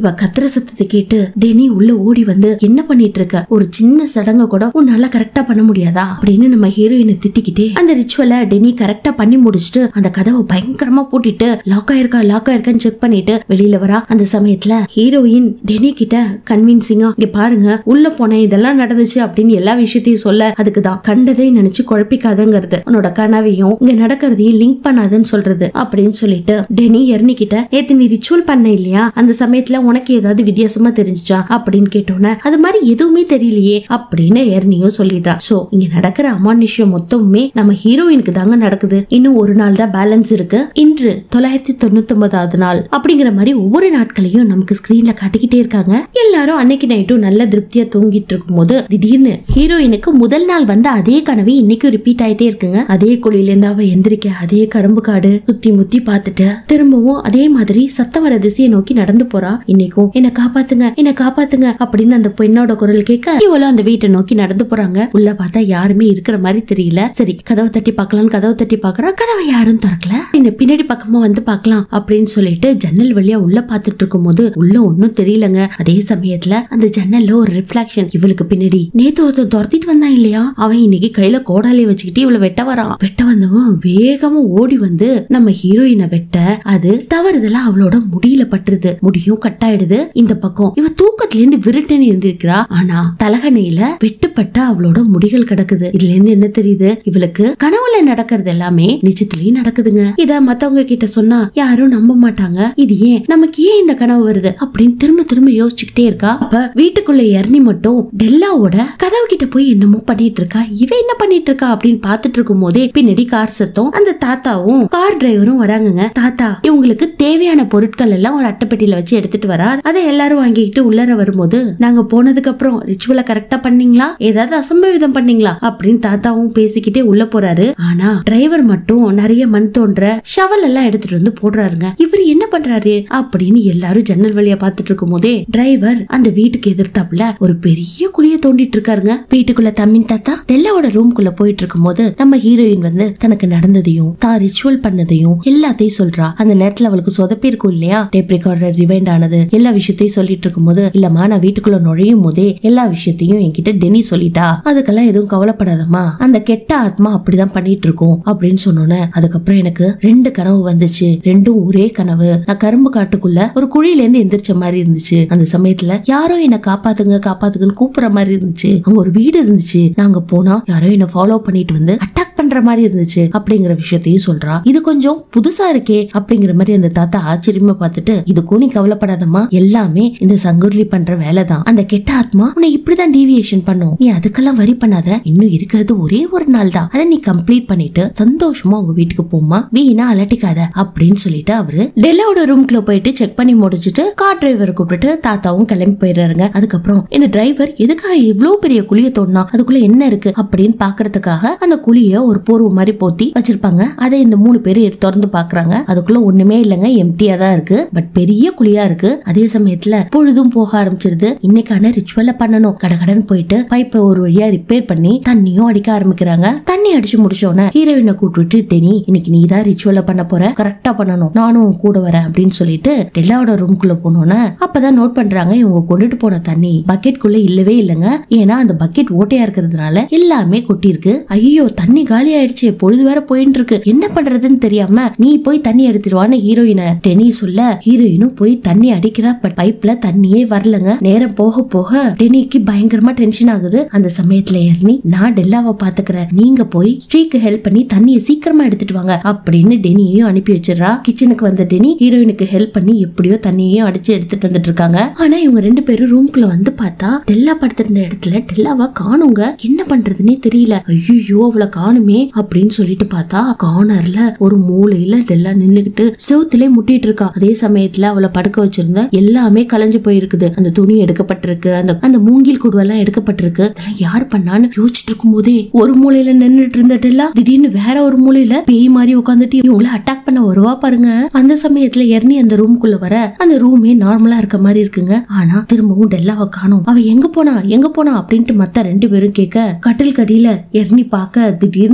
இவ கத்துற சத்தத்தை கேட்டு டெனி உள்ள ஓடி வந்து என்ன பண்ணிட்டு இருக்க ஒரு சின்ன சடங்க கூட உன்னால கரெக்டா பண்ண முடியாதா அப்படின்னு நம்ம ஹீரோயினை திட்டிக்கிட்டே அந்த ரிச்சுவலை டெனி கரெக்டா பண்ணி முடிச்சுட்டு அந்த கதவை பயங்கரமா பூட்டிட்டு லாக் ஆயிருக்கா லாக் ஆயிருக்கான்னு செக் பண்ணிட்டு வெளியில வரா அந்த சமயத்துல ஹீரோயின் டெனி கிட்ட கன்வின்சிங்கா இங்க பாருங்க உள்ள போனேன் இதெல்லாம் நடந்துச்சு அப்படின்னு எல்லா விஷயத்தையும் சொல்ல அதுக்குதான் கண்டதை நினைச்சு குழப்பிக்காதங்கிறது உன்னோட கனவையும் இங்க நடக்கிறதையும் லிங்க் பண்ணாதுன்னு சொல்றது அப்படின்னு சொல்லிட்டு டெனி எர்னி கிட்ட நேத்து நீ ரிச்சுவல் பண்ண இல்லையா அந்த சமயத்துல உனக்கு ஏதாவது வித்தியாசமா தெரிஞ்சுச்சா அப்படின்னு கேட்டோன்னே அது மாதிரி எதுவுமே தெரியலையே அப்படின்னு எர்னியும் சொல்லிட்டா சோ இங்க நடக்கிற அமானுஷ்யம் மொத்தமுமே நம்ம ஹீரோயினுக்கு தாங்க நடக்குது இன்னும் ஒரு நாள் தான் பேலன்ஸ் இருக்கு இன்று தொள்ளாயிரத்தி தொண்ணூத்தி ஒன்பதாவது நாள் அப்படிங்கிற மாதிரி ஒவ்வொரு நாட்களையும் நமக்கு ஸ்கிரீன்ல காட்டிக்கிட்டே இருக்காங்க எல்லாரும் அன்னைக்கு நைட்டும் நல்ல திருப்தியா தூங்கிட்டு இருக்கும் போது திடீர்னு ஹீரோயினுக்கு முதல் நாள் வந்த அதே கனவு இன்னைக்கும் ரிப்பீட் ஆயிட்டே இருக்குங்க அதே குழியில இருந்து அவ எந்திரிக்க அதே கரும்பு காடு சுத்தி முத்தி பார்த்துட்டு திரும்பவும் அதே மாதிரி சத்தம் வர திசையை நோக்கி நடந்து போறா இன்னைக்கும் என்ன காப்பாத்துங்க என்ன காப்பாத்துங்க அப்படின்னு அந்த பெண்ணோட குரல் கேட்க இவளும் அந்த வீட்டை நோக்கி நடந்து போறாங்க உள்ள பார்த்தா யாருமே இருக்கிற மாதிரி தெரியல சரி கதவை தட்டி பார்க்கலாம்னு கதவை தட்டி பாக்குறா கதவை யாரும் திறக்கல பின்ன பின்னாடி பக்கமா வந்து பார்க்கலாம் அப்படின்னு சொல்லிட்டு ஜன்னல் வழியா உள்ள பார்த்துட்டு இருக்கும் போது உள்ள ஒண்ணும் தெரியலங்க அதே சமயத்துல அந்த ஜன்னல்ல ஒரு ரிஃப்ளாக்ஷன் இவளுக்கு பின்னாடி நேத்து ஒருத்தன் துரத்திட்டு வந்தான் இல்லையா அவன் இன்னைக்கு கையில கோடாலியை வச்சுக்கிட்டு இவளை வெட்ட வரான் வெட்ட வந்தவன் வேகமா ஓடி வந்து நம்ம ஹீரோயினை வெட்ட அது தவறுதலா அவளோட முடியில பட்டுருது முடியும் கட்டாயிடுது இந்த பக்கம் இவ தூக்கத்துல இருந்து விருட்டுன்னு இருந்திருக்கிறா ஆனா தலகணையில வெட்டுப்பட்ட அவளோட முடிகள் கிடக்குது இதுல இருந்து என்ன தெரியுது இவளுக்கு கனவுல நடக்கிறது எல்லாமே நிஜத்திலயும் நடக்குதுங்க இத மத்தவங்க கிட்ட சொன்னா யாரும் நம்ப மாட்டாங்க இது ஏன் நமக்கு ஏன் இந்த கனவு வருது அப்படின்னு திரும்ப திரும்ப யோசிச்சுக்கிட்டே இருக்கா அப்ப வீட்டுக்குள்ள இறங்கி மட்டும் டெல்லாவோட கதவு கிட்ட போய் என்னமோ பண்ணிட்டு இருக்கா இவ என்ன பண்ணிட்டு இருக்கா அப்படின்னு பாத்துட்டு இருக்கும் போதே பின்னாடி கார் சத்தம் அந்த தாத்தாவும் கார் டிரைவரும் வராங்கங்க தாத்தா இவங்களுக்கு தேவையான பொருட்கள் எல்லாம் ஒரு அட்டைப்பெட்டியில வச்சு எடுத்துட்டு வரார் அதை எல்லாரும் வாங்கிக்கிட்டு உள்ளர வரும்போது நாங்க போனதுக்கு அப்புறம் ரிச்சுவலை கரெக்டா பண்ணீங்களா ஏதாவது அசம்பவிதம் பண்ணீங்களா அப்படின்னு தாத்தாவும் பேசிக்கிட்டே உள்ள போறாரு ஆனா டிரைவர் மட்டும் நிறைய மண் தோன்ற ஷவல் எல்லாம் எடுத்துட்டு வந்து போடுறாருங்க இவர் என்ன பண்றாரு அப்படின்னு எல்லாரும் ஜன்னல் வழியா பாத்துட்டு இருக்கும் போதே டிரைவர் அந்த வீட்டுக்கு எதிர்த்தாப்புல ஒரு பெரிய குழிய தோண்டிட்டு இருக்காருங்க வீட்டுக்குள்ள தம்மின் தாத்தா டெல்லாவோட ரூம்குள்ள போயிட்டு இருக்கும் போது நம்ம ஹீரோயின் வந்து தனக்கு நடந்ததையும் தான் ரிச்சுவல் பண்ணதையும் எல்லாத்தையும் சொல்றா அந்த நேரத்துல அவளுக்கு சொதப்பி இருக்கும் இல்லையா டேப் ரெக்கார்டர் ரிவைண்ட் ஆனது எல்லா விஷயத்தையும் சொல்லிட்டு இருக்கும் போது இல்லம்மா நான் வீட்டுக்குள்ள நுழையும் போதே எல்லா விஷயத்தையும் என்கிட்ட டெனி சொல்லிட்டா அதுக்கெல்லாம் எதுவும் கவலைப்படாதம்மா அந்த கெட்ட ஆத்மா அப்படிதான் பண்ணிட்டு இருக்கும் அப்படின்னு சொன்னோன்னே அதுக்கப்புறம் எனக்கு ரெண்டு கனவு வந்துச்சு ரெண்டும் ஒரே கனவு நான் கரும்பு காட்டுக்குள்ள ஒரு குழியில இருந்து எந்திரிச்ச மாதிரி இருந்துச்சு அந்த சமயத்துல யாரோ என்ன காப்பாத்துங்க காப்பாத்துங்கன்னு கூப்பிடுற மாதிரி இருந்துச்சு அங்க ஒரு வீடு இருந்துச்சு நாங்க போனா யாரோ என்ன ஃபாலோ பண்ணிட்டு வந்து அட்டாக் பண்ற மாதிரி இருந்துச்சு அப்படிங்கிற விஷயத்தையும் சொல்றா இது கொஞ்சம் புதுசா இருக்கே அப்படிங்கிற மாதிரி அந்த தாத்தா ஆச்சரியமா பார்த்துட்டு இதுக்கும் நீ கவலைப்படாதம்மா எல்லாமே இந்த சங்குர்லி பண்ற வேலைதான் அந்த கெட்ட ஆத்மா உன்னை இப்படிதான் டீவியேஷன் பண்ணும் நீ அதுக்கெல்லாம் வரி பண்ணாத இன்னும் இருக்கிறது ஒரே ஒரு நாள் தான் அதை நீ கம்ப்ளீட் பண்ணிட்டு சந்தோஷமா உங்க வீட்டுக்கு போமா வீணா அலட்டிக்காத அப்படின்னு சொல்லிட்டு அவரு டெல்லாவோட ரூம்குள்ள போயிட்டு செக் பண்ணி முடிச்சிட்டு கார் டிரைவரை கூப்பிட்டு தாத்தாவும் கிளம்பி போயிடுறாருங்க அதுக்கப்புறம் இந்த டிரைவர் எதுக்காக இவ்வளவு பெரிய குழிய தோண்டினா அதுக்குள்ள என்ன இருக்கு அப்படின்னு பாக்குறதுக்காக அந்த குழிய ஒரு போர்வு மாதிரி போத்தி வச்சிருப்பாங்க அதை இந்த மூணு பேர் எடுத்து திறந்து பாக்குறாங்க அதுக்குள்ள ஒண்ணுமே இல்லைங்க எம்டியா தான் இருக்கு பட் பெரிய குழியா இருக்கு அதே சமயத்துல பொழுதும் போக ஆரம்பிச்சிருது இன்னைக்கான ரிச்சுவல பண்ணணும் கடகடன் போயிட்டு பைப்பை ஒரு வழியா ரிப்பேர் பண்ணி தண்ணியும் அடிக்க ஆரம்பிக்கிறாங்க தண்ணி அடிச்சு முடிச்சோன்னே ஹீரோயினை கூப்பிட்டு டெனி இன்னைக்கு நீ தான் ரிச்சுவல பண்ண போற கரெக்டா பண்ணணும் நானும் உன் கூட வரேன் அப்படின்னு சொல்லிட்டு டெல்லாவோட ரூம்குள்ள போனோன்னே அப்பதான் நோட் பண்றாங்க இவங்க கொண்டுட்டு போன தண்ணி பக்கெட்குள்ள இல்லவே இல்லைங்க ஏன்னா அந்த பக்கெட் ஓட்டையா இருக்கிறதுனால எல்லாமே கொட்டி இருக்கு ஐயோ தண்ணி காலி ஆயிடுச்சு பொழுது வேற போயிட்டு இருக்கு என்ன பண்றதுன்னு தெரியாம நீ போய் தண்ணி எடுத்துருவான்னு ஹீரோயினை டெனி சொல்ல ஹீரோயினும் போய் தண்ணி அடிக்கிறா பட் பைப்ல தண்ணியே வரலங்க நேரம் போக போக டெனிக்கு பயங்கரமா டென்ஷன் ஆகுது அந்த சமயத்துல எர்னி நான் டெல்லாவை பாத்துக்கிறேன் நீங்க போய் ஸ்ட்ரீக்கு ஹெல்ப் பண்ணி தண்ணியை சீக்கிரமா எடுத்துட்டு வாங்க அப்படின்னு டெனியையும் அனுப்பி வச்சிடறா கிச்சனுக்கு வந்த டெனி ஹீரோயினுக்கு ஹெல்ப் பண்ணி எப்படியோ தண்ணியையும் அடிச்சு எடுத்துட்டு வந்துட்டு இருக்காங்க ஆனா இவங்க ரெண்டு பேரும் ரூம்குள்ள வந்து பார்த்தா டெல்லா படுத்திருந்த இடத்துல டெல்லாவை காணுங்க என்ன பண்றதுன்னே தெரியல ஐயோ அவளை காணுமே அப்படின்னு சொல்லிட்டு பார்த்தா கார்னர்ல ஒரு மூலையில டெல்லா நின்னுகிட்டு செவுத்திலே முட்டிட்டு இருக்கா அதே சமயத்துல அவளை படுக்க வச்சிருந்த எல்லாமே கலைஞ்சு போயிருக்குது அந்த துணி எடுக்கப்பட்டிருக்கு அந்த அந்த மூங்கில் குடுவெல்லாம் எடுக்கப்பட்டிருக்கு இதெல்லாம் யார் பண்ணான்னு யோசிச்சுட்டு இருக்கும் போதே ஒரு மூலையில நின்னுட்டு இருந்த டெல்லா திடீர்னு வேற ஒரு மூலையில பேய் மாதிரி உட்காந்துட்டு இவங்கள அட்டாக் பண்ண வருவா பாருங்க அந்த சமயத்துல எர்னி அந்த ரூம்குள்ள வர அந்த ரூமே நார்மலா இருக்க மாதிரி இருக்குங்க ஆனா திரும்பவும் டெல்லாவை காணும் அவ எங்க போனா எங்க போனா அப்படின்ட்டு மத்த ரெண்டு பேரும் கேட்க கட்டில் கடியில எர்னி பார்க்க திடீர்னு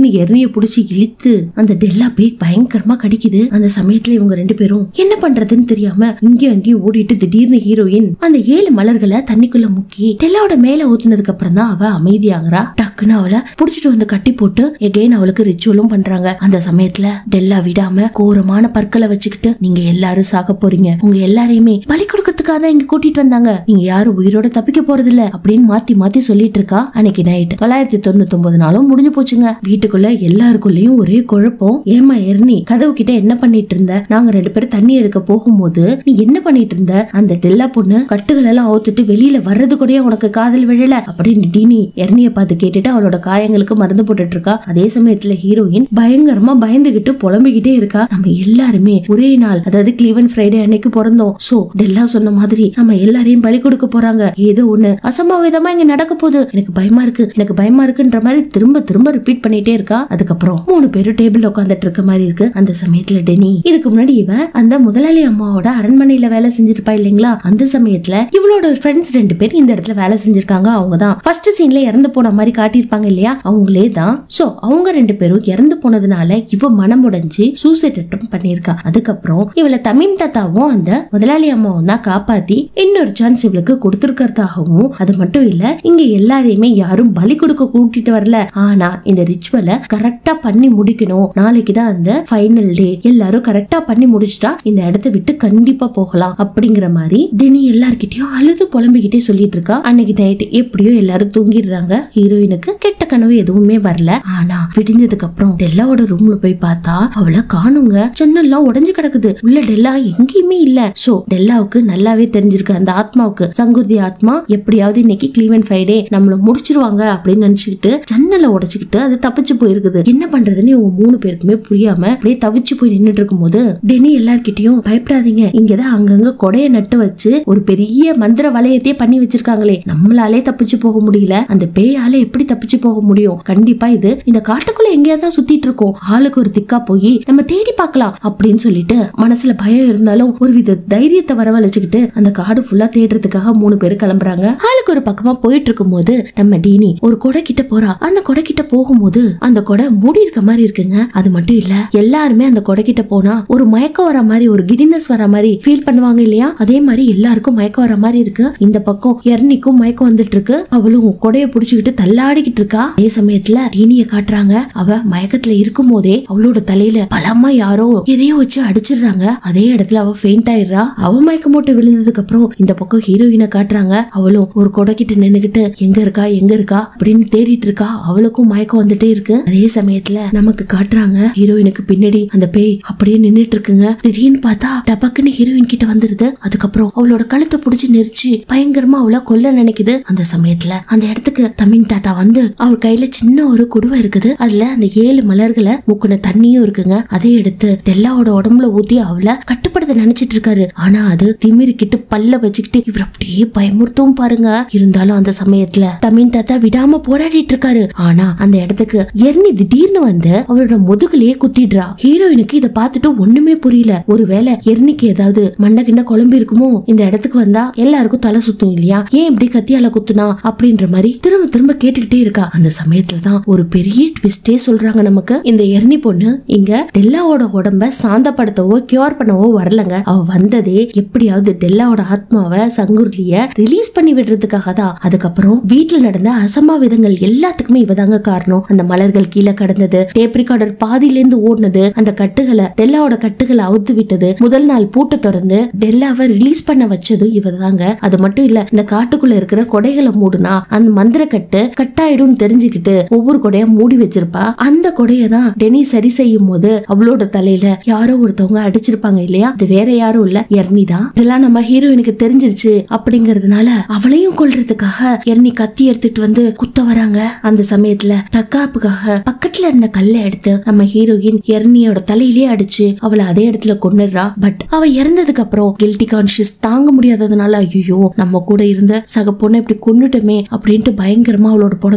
திடீர்னு எர்னிய புடிச்சு இழுத்து அந்த டெல்லா போய் பயங்கரமா கடிக்குது அந்த சமயத்துல இவங்க ரெண்டு பேரும் என்ன பண்றதுன்னு தெரியாம இங்கேயும் அங்கேயும் ஓடிட்டு திடீர்னு ஹீரோயின் அந்த ஏழு மலர்களை தண்ணிக்குள்ள முக்கி டெல்லாவோட மேல ஊத்துனதுக்கு அப்புறம் தான் அவ அமைதியாகிறா டக்குன்னு அவளை புடிச்சிட்டு வந்து கட்டி போட்டு எகைன் அவளுக்கு ரிச்சுவலும் பண்றாங்க அந்த சமயத்துல டெல்லா விடாம கோரமான பற்களை வச்சுக்கிட்டு நீங்க எல்லாரும் சாக போறீங்க உங்க எல்லாரையுமே பலி கொடுக்கறதுக்காக தான் இங்க கூட்டிட்டு வந்தாங்க நீங்க யாரும் உயிரோட தப்பிக்க போறது இல்ல அப்படின்னு மாத்தி மாத்தி சொல்லிட்டு இருக்கா அன்னைக்கு நைட் தொள்ளாயிரத்தி தொண்ணூத்தி ஒன்பது நாளும் முடிஞ்சு போச்சுங்க வீட்டுக்குள்ள எல்லாருக்குள்ளயும் ஒரே குழப்பம் ஏமா எர்னி கதவு கிட்ட என்ன பண்ணிட்டு இருந்த நாங்க ரெண்டு பேரும் தண்ணி எடுக்க போகும்போது நீ என்ன பண்ணிட்டு இருந்த அந்த டெல்லா பொண்ணு கட்டுகள் எல்லாம் அவுத்துட்டு வெளியில வர்றது கூட உனக்கு காதல் விழல அப்படின்னு டீனி எர்னிய பார்த்து கேட்டுட்டு அவளோட காயங்களுக்கு மருந்து போட்டுட்டு இருக்கா அதே சமயத்துல ஹீரோயின் பயங்கரமா பயந்துகிட்டு புலம்பிக்கிட்டே இருக்கா நம்ம எல்லாருமே ஒரே நாள் அதாவது கிளீவன் ஃப்ரைடே அன்னைக்கு பிறந்தோம் சோ டெல்லா சொன்ன மாதிரி நம்ம எல்லாரையும் பலி கொடுக்க போறாங்க ஏதோ ஒண்ணு அசம்பாவிதமா இங்க நடக்க போகுது எனக்கு பயமா இருக்கு எனக்கு பயமா இருக்குன்ற மாதிரி திரும்ப திரும்ப ரிப்பீட் பண்ணிட்டே இருக்கா அதுக்கப்புறம் மூணு பேரும் டேபிள் உட்காந்துட்டு இருக்க மாதிரி இருக்கு அந்த சமயத்துல டெனி இதுக்கு முன்னாடி இவன் அந்த முதலாளி அம்மாவோட அரண்மனையில வேலை செஞ்சிருப்பா இல்லைங்களா அந்த சமயத்துல இவளோட ஃப்ரெண்ட்ஸ் ரெண்டு பேர் இந்த இடத்துல வேலை செஞ்சிருக்காங்க அவங்க தான் ஃபர்ஸ்ட் சீன்ல இறந்து போன மாதிரி காட்டியிருப்பாங்க இல்லையா அவங்களே தான் சோ அவங்க ரெண்டு பேரும் இறந்து போனதுனால இவ மனம் உடைஞ்சு சூசைட் அட்டம் பண்ணியிருக்கா அதுக்கப்புறம் இவளை தமிழ் தாத்தாவும் அந்த முதலாளி அம்மாவும் தான் காப்பாத்தி இன்னொரு சான்ஸ் இவளுக்கு கொடுத்திருக்கிறதாகவும் அது மட்டும் இல்ல இங்க எல்லாரையுமே யாரும் பலி கொடுக்க கூட்டிட்டு வரல ஆனா இந்த ரிச்சுவலை கரெக்டா பண்ணி முடிக்கணும் நாளைக்கு தான் அந்த ஃபைனல் டே எல்லாரும் கரெக்டா பண்ணி முடிச்சிட்டா இந்த இடத்த விட்டு கண்டிப்பா போகலாம் அப்படிங்கிற மாதிரி டெனி எல்லார்கிட்டயும் அழுது புலம்பிக்கிட்டே சொல்லிட்டு இருக்கா அன்னைக்கு நைட் எப்படியோ எல்லாரும் தூங்கிடுறாங்க ஹீரோயினுக்கு கெட்ட கனவு எதுவுமே வரல ஆனா விடிஞ்சதுக்கு அப்புறம் டெல்லாவோட ரூம்ல போய் பார்த்தா அவளை காணுங்க ஜன்னல்லாம் உடைஞ்சு கிடக்குது உள்ள டெல்லா எங்கேயுமே இல்ல சோ டெல்லாவுக்கு நல்லாவே தெரிஞ்சிருக்கு அந்த ஆத்மாவுக்கு சங்குருதி ஆத்மா எப்படியாவது இன்னைக்கு கிளீவன் ஃப்ரைடே நம்மள முடிச்சிருவாங்க அப்படின்னு நினைச்சுக்கிட்டு ஜன்னலை உடைச்சுக்கிட்டு அது தப்பிச்சு போயிருக்குது என்ன பண்றதுன்னு இவங்க மூணு பேருக்குமே புரியாம அப்படியே தவிச்சு போய் நின்னுட்டு இருக்கும்போது டெனி எல்லார்கிட்டயும் பயப்படாதீங்க இங்கதான் அங்கங்க கொடைய நட்டு வச்சு ஒரு பெரிய மந்திர வளையத்தையே பண்ணி வச்சிருக்காங்களே நம்மளாலே தப்பிச்சு போக முடியல அந்த பேயால எப்படி தப்பிச்சு போக முடியும் கண்டிப்பா இது இந்த காட்டுக்குள்ள எங்கேயாவது தான் சுத்திட்டு இருக்கோம் ஆளுக்கு ஒரு திக்கா போய் நம்ம தேடி பார்க்கலாம் அப்படின்னு சொல்லிட்டு மனசுல பயம் இருந்தாலும் ஒரு வித தைரியத்தை வரவழைச்சுக்கிட்டு அந்த காடு ஃபுல்லா தேடுறதுக்காக மூணு பேர் கிளம்புறாங்க ஆளுக்கு ஒரு பக்கமா போயிட்டு இருக்கும்போது நம்ம டீனி ஒரு கொடை கிட்ட போறா அந்த கொடை கிட்ட போகும்போது அந்த கொடை மூடி இருக்க மாதிரி இருக்குங்க அது மட்டும் இல்ல எல்லாருமே அந்த கொடை கிட்ட போனா ஒரு மயக்கம் வர மாதிரி ஒரு கிடினஸ் வர மாதிரி ஃபீல் பண்ணுவாங்க இல்லையா அதே மாதிரி எல்லாருக்கும் மயக்கம் வர மாதிரி இருக்கு இந்த பக்கம் எர்னிக்கும் மயக்கம் வந்துட்டு இருக்கு அவளும் கொடைய புடிச்சுக்கிட்டு தள்ளாடிக்கிட்டு இருக்கா அதே சமயத்துல டீனிய காட்டுறாங்க அவ மயக்கத்துல இருக்கும் போதே அவளோட தலையில பலமா யாரோ எதையோ வச்சு அடிச்சிடுறாங்க அதே இடத்துல அவ ஃபெயிண்ட் ஆயிடுறா அவ மயக்கம் போட்டு விழுந்ததுக்கு அப்புறம் இந்த பக்கம் ஹீரோயினை காட்டுறாங்க அவளும் ஒரு கொடை கிட்ட நின்னுகிட்டு எங்க இருக்கா எங்க இருக்கா அப்படின்னு தேடிட்டு இருக்கா அவளுக்கும் மயக்கம் வந்துட்டே இருக்கு அதே சமயத்துல நமக்கு காட்டுறாங்க ஹீரோயினுக்கு பின்னாடி அந்த பேய் அப்படியே நின்னுட்டு இருக்குங்க திடீர்னு பார்த்தா டபக்குன்னு ஹீரோயின் கிட்ட வந்துருது அதுக்கப்புறம் அவளோட கழுத்தை புடிச்சு நெரிச்சு பயங்கரமா அவளை கொல்ல நினைக்குது அந்த சமயத்துல அந்த இடத்துக்கு தமிழ் தாத்தா வந்து அவர் கையில சின்ன ஒரு குடுவை இருக்குது அதுல அந்த ஏழு மலர்களை முக்குன தண்ணியும் இருக்குங்க அதை எடுத்து டெல்லாவோட உடம்புல ஊத்தி அவளை கட்டுப்படுத்த நினைச்சிட்டு இருக்காரு ஆனா அது திமிரிக்கிட்டு பல்ல வச்சுக்கிட்டு இவர் அப்படியே பயமுறுத்தும் பாருங்க இருந்தாலும் அந்த சமயத்துல தமிழ் தாத்தா விடாம போராடிட்டு இருக்காரு ஆனா அந்த இடத்துக்கு எர்னி திடீர்னு வந்து அவரோட முதுகுலயே குத்திடுறா ஹீரோயினுக்கு இத பார்த்துட்டு ஒண்ணுமே புரியல ஒருவேளை எர்னிக்கு ஏதாவது மண்டை கிண்ட குழம்பு இருக்குமோ இந்த இடத்துக்கு வந்தா எல்லாருக்கும் தலை சுத்தும் இல்லையா ஏன் இப்படி கத்தியால குத்துனா அப்படின்ற மாதிரி திரும்ப திரும்ப கேட்டுக்கிட்டே இருக்கா அந்த சமயத்துல தான் ஒரு பெரிய ட்விஸ்டே சொல்றாங்க நமக்கு இந்த எர்னி பொண்ணு இங்க டெல்லாவோட உடம்ப சாந்தப்படுத்தவோ கியூர் பண்ணவோ வரலங்க அவ வந்ததே எப்படியாவது டெல்லாவோட ஆத்மாவை சங்குர்லிய ரிலீஸ் பண்ணி விடுறதுக்காக தான் அதுக்கப்புறம் வீட்டுல நடந்த அசம்பாவிதங்கள் எல்லாத்துக்குமே இவதாங்க காரணம் அந்த மலர்கள் கீழே கடந்தது டேப் ரெக்கார்டர் பாதியில இருந்து ஓடுனது அந்த கட்டுகளை டெல்லாவோட கட்டுகளை அவுத்து விட்டது முதல் நாள் பூட்டை திறந்து டெல்லாவை ரிலீஸ் பண்ண வச்சது இவதாங்க அது மட்டும் இல்ல இந்த காட்டுக்குள்ள இருக்கிற கொடைகளை மூடுனா அந்த மந்திர கட்டு கட்டாயிடும் தெரிஞ்சுக்கிட்டு ஒவ்வொரு கொடையா மூடி வச்சிருப்பா அந்த கொடைய தான் டெனி சரி செய்யும் போது அவளோட தலையில யாரோ ஒருத்தவங்க அடிச்சிருப்பாங்க இல்லையா அது வேற யாரும் இல்ல எர்னி தான் இதெல்லாம் நம்ம ஹீரோயினுக்கு தெரிஞ்சிருச்சு அப்படிங்கறதுனால அவளையும் கொல்றதுக்காக எர்னி கத்தி எடுத்துட்டு வந்து குத்த வராங்க அந்த சமயத்துல தக்காப்புக்காக பக்கத்துல இருந்த கல்லை எடுத்து நம்ம ஹீரோயின் எர்னியோட தலையிலே அடிச்சு அவளை அதே இடத்துல கொன்னுடுறா பட் அவ இறந்ததுக்கு அப்புறம் கில்ட்டி கான்சியஸ் தாங்க முடியாததுனால ஐயோ நம்ம கூட இருந்த சக பொண்ணை இப்படி கொன்னுட்டோமே அப்படின்ட்டு பயங்கரமா அவளோட பணத்தை தூக்கி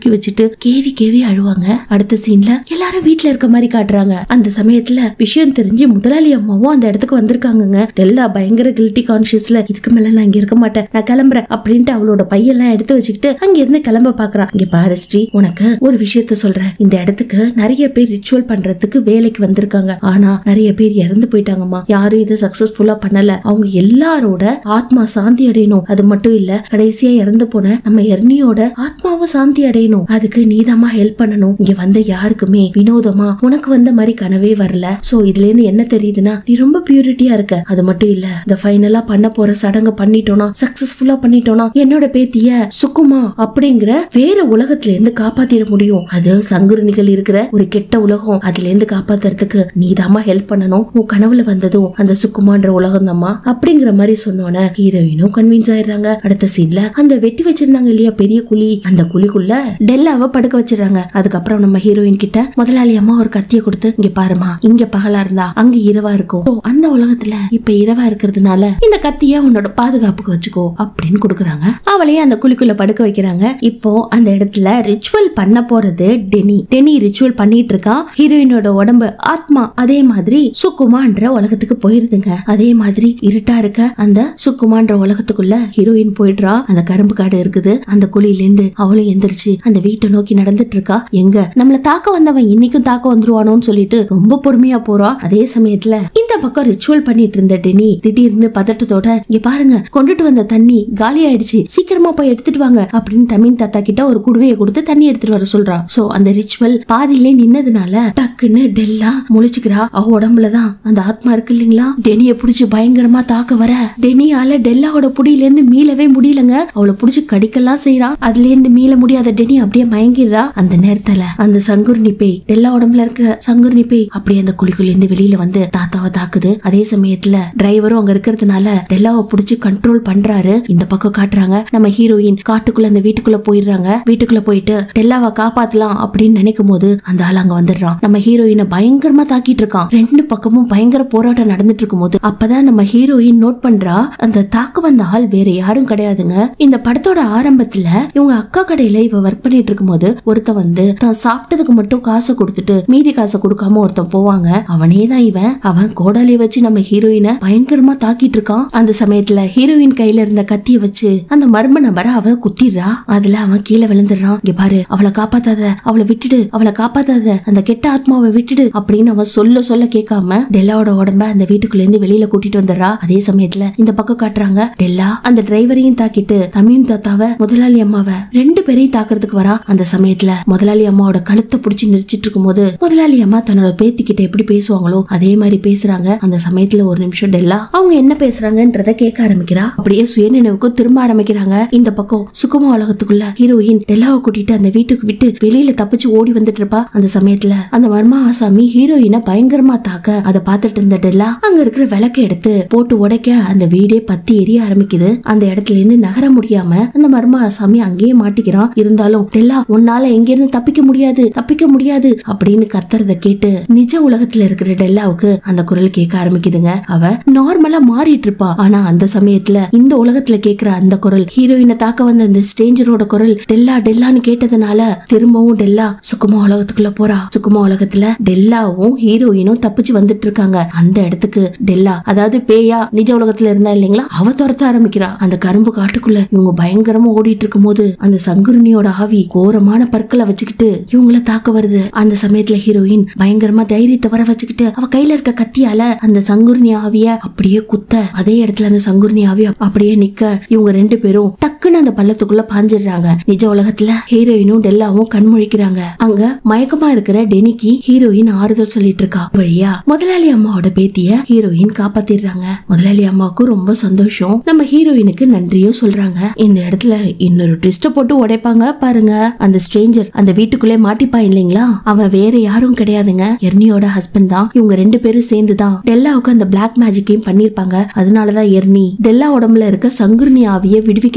தூக்கி வச்சுட்டு கேவி கேவி அழுவாங்க அடுத்த சீன்ல எல்லாரும் வீட்ல இருக்க மாதிரி காட்டுறாங்க அந்த சமயத்துல விஷயம் தெரிஞ்சு முதலாளி அம்மாவும் அந்த இடத்துக்கு வந்திருக்காங்கங்க டெல்லா பயங்கர கில்ட்டி கான்சியஸ்ல இதுக்கு மேல நான் இங்க இருக்க மாட்டேன் நான் கிளம்புறேன் அப்படின்ட்டு அவளோட பையெல்லாம் எடுத்து வச்சுக்கிட்டு அங்க இருந்து கிளம்ப பாக்குறான் இங்க பாரு ஸ்ரீ உனக்கு ஒரு விஷயத்த சொல்றேன் இந்த இடத்துக்கு நிறைய பேர் ரிச்சுவல் பண்றதுக்கு வேலைக்கு வந்திருக்காங்க ஆனா நிறைய பேர் இறந்து போயிட்டாங்கம்மா யாரும் இதை சக்சஸ்ஃபுல்லா பண்ணல அவங்க எல்லாரோட ஆத்மா சாந்தி அடையணும் அது மட்டும் இல்ல கடைசியா இறந்து போன நம்ம எர்னியோட ஆத்மாவும் சாந்தி அடையணும் அதுக்கு நீதாம்மா ஹெல்ப் பண்ணணும் இங்க வந்த யாருக்குமே வினோதமா உனக்கு வந்த மாதிரி கனவே வரல சோ இதுல இருந்து என்ன தெரியுதுன்னா நீ ரொம்ப பியூரிட்டியா இருக்க அது மட்டும் இல்ல இந்த ஃபைனலா பண்ண போற சடங்கு பண்ணிட்டோம்னா சக்சஸ்ஃபுல்லா பண்ணிட்டோம்னா என்னோட பேத்திய சுக்குமா அப்படிங்கிற வேற உலகத்துல இருந்து காப்பாத்திட முடியும் அது சங்குருணிகள் இருக்கிற ஒரு கெட்ட உலகம் அதுல இருந்து காப்பாத்துறதுக்கு நீதாம்மா ஹெல்ப் பண்ணணும் உன் கனவுல வந்ததும் அந்த சுக்குமான்ற உலகம் தாம்மா அப்படிங்கிற மாதிரி சொன்னோன்னே ஹீரோயினும் கன்வின்ஸ் ஆயிடுறாங்க அடுத்த சீன்ல அந்த வெட்டி வச்சிருந்தாங்க இல்லையா பெரிய குழி அந்த குழிக்குள்ள டெல்லாவை படுக்க வச்சிடுறாங்க அதுக்கப்புறம் நம்ம ஹீரோயின் கிட்ட முதலாளி அம்மா ஒரு கத்திய கொடுத்து இங்க பாருமா இங்க பகலா இருந்தா அங்க இரவா இருக்கும் So, அந்த உலகத்துல இப்ப இரவா இருக்கிறதுனால இந்த கத்திய உன்னோட பாதுகாப்புக்கு வச்சுக்கோ அப்படின்னு கொடுக்குறாங்க அவளையே அந்த குழிக்குள்ள படுக்க வைக்கிறாங்க இப்போ அந்த இடத்துல ரிச்சுவல் பண்ண போறது டெனி டெனி ரிச்சுவல் பண்ணிட்டு இருக்கா ஹீரோயினோட உடம்பு ஆத்மா அதே மாதிரி சுக்குமான்ற உலகத்துக்கு போயிருதுங்க அதே மாதிரி இருட்டா இருக்க அந்த சுக்குமான்ற உலகத்துக்குள்ள ஹீரோயின் போயிடுறா அந்த கரும்பு காடு இருக்குது அந்த குழியில இருந்து அவளும் எந்திரிச்சு அந்த வீட்டை நோக்கி நடந்துட்டு இருக்கா எங்க நம்மள தாக்க வந்தவன் இன்னைக்கும் தாக்க வந்துருவானோன்னு சொல்லிட்டு ரொம்ப பொறுமையா போறா அதே சமயத்துல இந்த பக்கம் ரிச்சுவல் பண்ணிட்டு இருந்த டெனி திடீர்னு பதட்டத்தோட இங்க பாருங்க கொண்டுட்டு வந்த தண்ணி காலி ஆயிடுச்சு சீக்கிரமா போய் எடுத்துட்டு வாங்க அப்படின்னு தமிழ் தாத்தா கிட்ட ஒரு குடுவையை கொடுத்து தண்ணி எடுத்துட்டு வர சொல்றா சோ அந்த ரிச்சுவல் பாதியிலே நின்னதுனால டக்குன்னு டெல்லா முழிச்சுக்கிறா அவ உடம்புலதான் அந்த ஆத்மா இருக்கு இல்லைங்களா டெனிய புடிச்சு பயங்கரமா தாக்க வர டெனியால டெல்லாவோட புடியில இருந்து மீளவே முடியலங்க அவளை புடிச்சு கடிக்கலாம் செய்யறான் அதுல இருந்து மீள முடியாத டெனி அப்படியே மயங்கிடுறா அந்த நேரத்துல அந்த சங்குர்னி பேய் டெல்லா உடம்புல இருக்க சங்குர்னி பேய் அப்படியே அந்த குழிக்குள்ள இருந்து வெளியில வந்து தாத்தாவை தாக்குது அதே சமயத்துல டிரைவரும் அங்க இருக்கிறதுனால டெல்லாவை புடிச்சு கண்ட்ரோல் பண்றாரு இந்த பக்கம் காட்டுறாங்க நம்ம ஹீரோயின் காட்டுக்குள்ள அந்த வீட்டுக்குள்ள போயிடுறாங்க வீட்டுக்குள்ள போயிட்டு டெல்லாவை காப்பாத்தலாம் அப்படின்னு நினைக்கும் போது அந்த ஆள் அங்க வந்துடுறான் நம்ம ஹீரோயினை பயங்கரமா தாக்கிட்டு இருக்கான் ரெண்டு பக்கமும் பயங்கர போராட்டம் நடந்துட்டு இருக்கும் போது அப்பதான் நம்ம ஹீரோயின் நோட் பண்றா அந்த தாக்க வந்த ஆள் வேற யாரும் கிடையாதுங்க இந்த படத்தோட ஆரம்பத்துல இவங்க அக்கா கடையில இவ ஒர்க் பண்ணிட்டு இருக்கும்போது ஒருத்தன் வந்து தான் சாப்பிட்டதுக்கு மட்டும் காசை கொடுத்துட்டு மீதி காசை கொடுக்காம ஒருத்தன் போவாங்க அவனே தான் இவன் அவன் கோடாலிய வச்சு நம்ம ஹீரோயினை பயங்கரமா தாக்கிட்டு இருக்கான் அந்த சமயத்துல ஹீரோயின் கையில இருந்த கத்திய வச்சு அந்த மர்ம நபரை அவ குத்திடுறா அதுல அவன் கீழே விழுந்துடுறான் இங்க பாரு அவளை காப்பாத்தாத அவளை விட்டுடு அவளை காப்பாத்தாத அந்த கெட்ட ஆத்மாவை விட்டுடு அப்படின்னு அவன் சொல்ல சொல்ல கேட்காம டெல்லாவோட உடம்ப அந்த வீட்டுக்குள்ள இருந்து வெளியில கூட்டிட்டு வந்துடுறா அதே சமயத்துல இந்த பக்கம் காட்டுறாங்க டெல்லா அந்த டிரைவரையும் தாக்கிட்டு தமிம் தாத்தாவை முதலாளி அம்மாவை ரெண்டு பேரையும் தாக்குறதுக்கு வரா அந்த சமயத்துல முதலாளி அம்மாவோட கழுத்தை புடிச்சு நெரிச்சிட்டு இருக்கும்போது முதலாளி அம்மா தன்னோட பேத்தி கிட்ட எப்படி பேசுவாங்களோ அதே மாதிரி பேசுறாங்க அந்த சமயத்துல ஒரு நிமிஷம் டெல்லா அவங்க என்ன பேசுறாங்கன்றத கேட்க ஆரம்பிக்கிறா அப்படியே சுயநினைவுக்கு திரும்ப ஆரம்பிக்கிறாங்க இந்த பக்கம் சுகுமா உலகத்துக்குள்ள ஹீரோயின் டெல்லாவை கூட்டிட்டு அந்த வீட்டுக்கு விட்டு வெளியில தப்பிச்சு ஓடி வந்துட்டு இருப்பா அந்த சமயத்துல அந்த வர்மா ஆசாமி ஹீரோயினை பயங்கரமா தாக்க அதை பார்த்துட்டு இருந்த டெல்லா அங்க இருக்கிற விளக்க எடுத்து போட்டு உடைக்க அந்த வீடே பத்தி எரிய ஆரம்பிக்குது அந்த இடத்துல இருந்து நகர முடியாம அந்த மர்ம ஆசாமி அங்கேயே மாட்டிக்கிறான் இருந்தாலும் டெல்லா உன்னால எங்க இருந்து தப்பிக்க முடியாது தப்பிக்க முடியாது அப்படின்னு கத்துறத கேட்டு நிஜ உலகத்துல இருக்கிற டெல்லாவுக்கு அந்த குரல் கேட்க ஆரம்பிக்குதுங்க அவ நார்மலா மாறிட்டு இருப்பா ஆனா அந்த சமயத்துல இந்த உலகத்துல கேக்குற அந்த குரல் ஹீரோயினை தாக்க வந்த அந்த ஸ்டேஞ்சரோட குரல் டெல்லா டெல்லான்னு கேட்டதுனால திரும்பவும் டெல்லா சுக்குமா உலகத்துக்குள்ள போறா சுக்குமா உலகத்துல டெல்லாவும் ஹீரோயினும் தப்பிச்சு வந்துட்டு இருக்காங்க அந்த இடத்துக்கு டெல்லா அதாவது பேயா நிஜ உலகத்துல இருந்தா இல்லைங்களா அவ துரத்த ஆரம்பிக்கிறா அந்த கரும்பு காட்டுக்குள்ள இவங்க பயங்கரமா ஓடிட்டு இருக்கும் போது அந்த சங்குருனியோட ஆவி கோரமான பற்களை வச்சுக்கிட்டு இவங்கள தாக்க வருது அந்த சமயத்துல ஹீரோயின் பயங்கரமா தைரியத்தை வர வச்சுக்கிட்டு அவ கையில இருக்க கத்தியால அந்த சங்குருனி ஆவிய அப்படியே குத்த அதே இடத்துல அந்த சங்குருனி ஆவி அப்படியே நிக்க இவங்க ரெண்டு பேரும் டக்குன்னு அந்த பள்ளத்துக்குள்ள பாஞ்சிடுறாங்க நிஜ உலகத்துல ஹீரோயினும் டெல்லாவும் கண்முழிக்கிறாங்க அங்க மயக்கமா இருக்கிற டெனிக்கு ஹீரோயின் ஆறுதல் சொல்லிட்டு இருக்கா வழியா முதலாளி அம்மாவோட பேத்திய ஹீரோயின் காப்பாத்திடுறாங்க முதலாளி அம்மாவுக்கு ரொம்ப சந்தோஷம் நம்ம ஹீரோயினுக்கு நன்றியும் சொல்றாங்க இந்த இடத்துல இன்னொரு ட்விஸ்ட போட்டு உடைப்பாங்க பாருங்க அந்த ஸ்ட்ரேஞ்சர் அந்த வீட்டுக்குள்ளே மாட்டிப்பா இல்லைங்களா அவன் வேற யாரும் கிடையாதுங்க எர்னியோட ஹஸ்பண்ட் தான் இவங்க ரெண்டு பேரும் சேர்ந்து தான் டெல்லாவுக்கு அந்த பிளாக் மேஜிக்கையும் பண்ணிருப்பாங்க அதனாலதான் எர்னி டெல்லா உடம்புல இருக்க சங்குருனி ஆவிய விடுவிக்க நினைச்சிருப்பா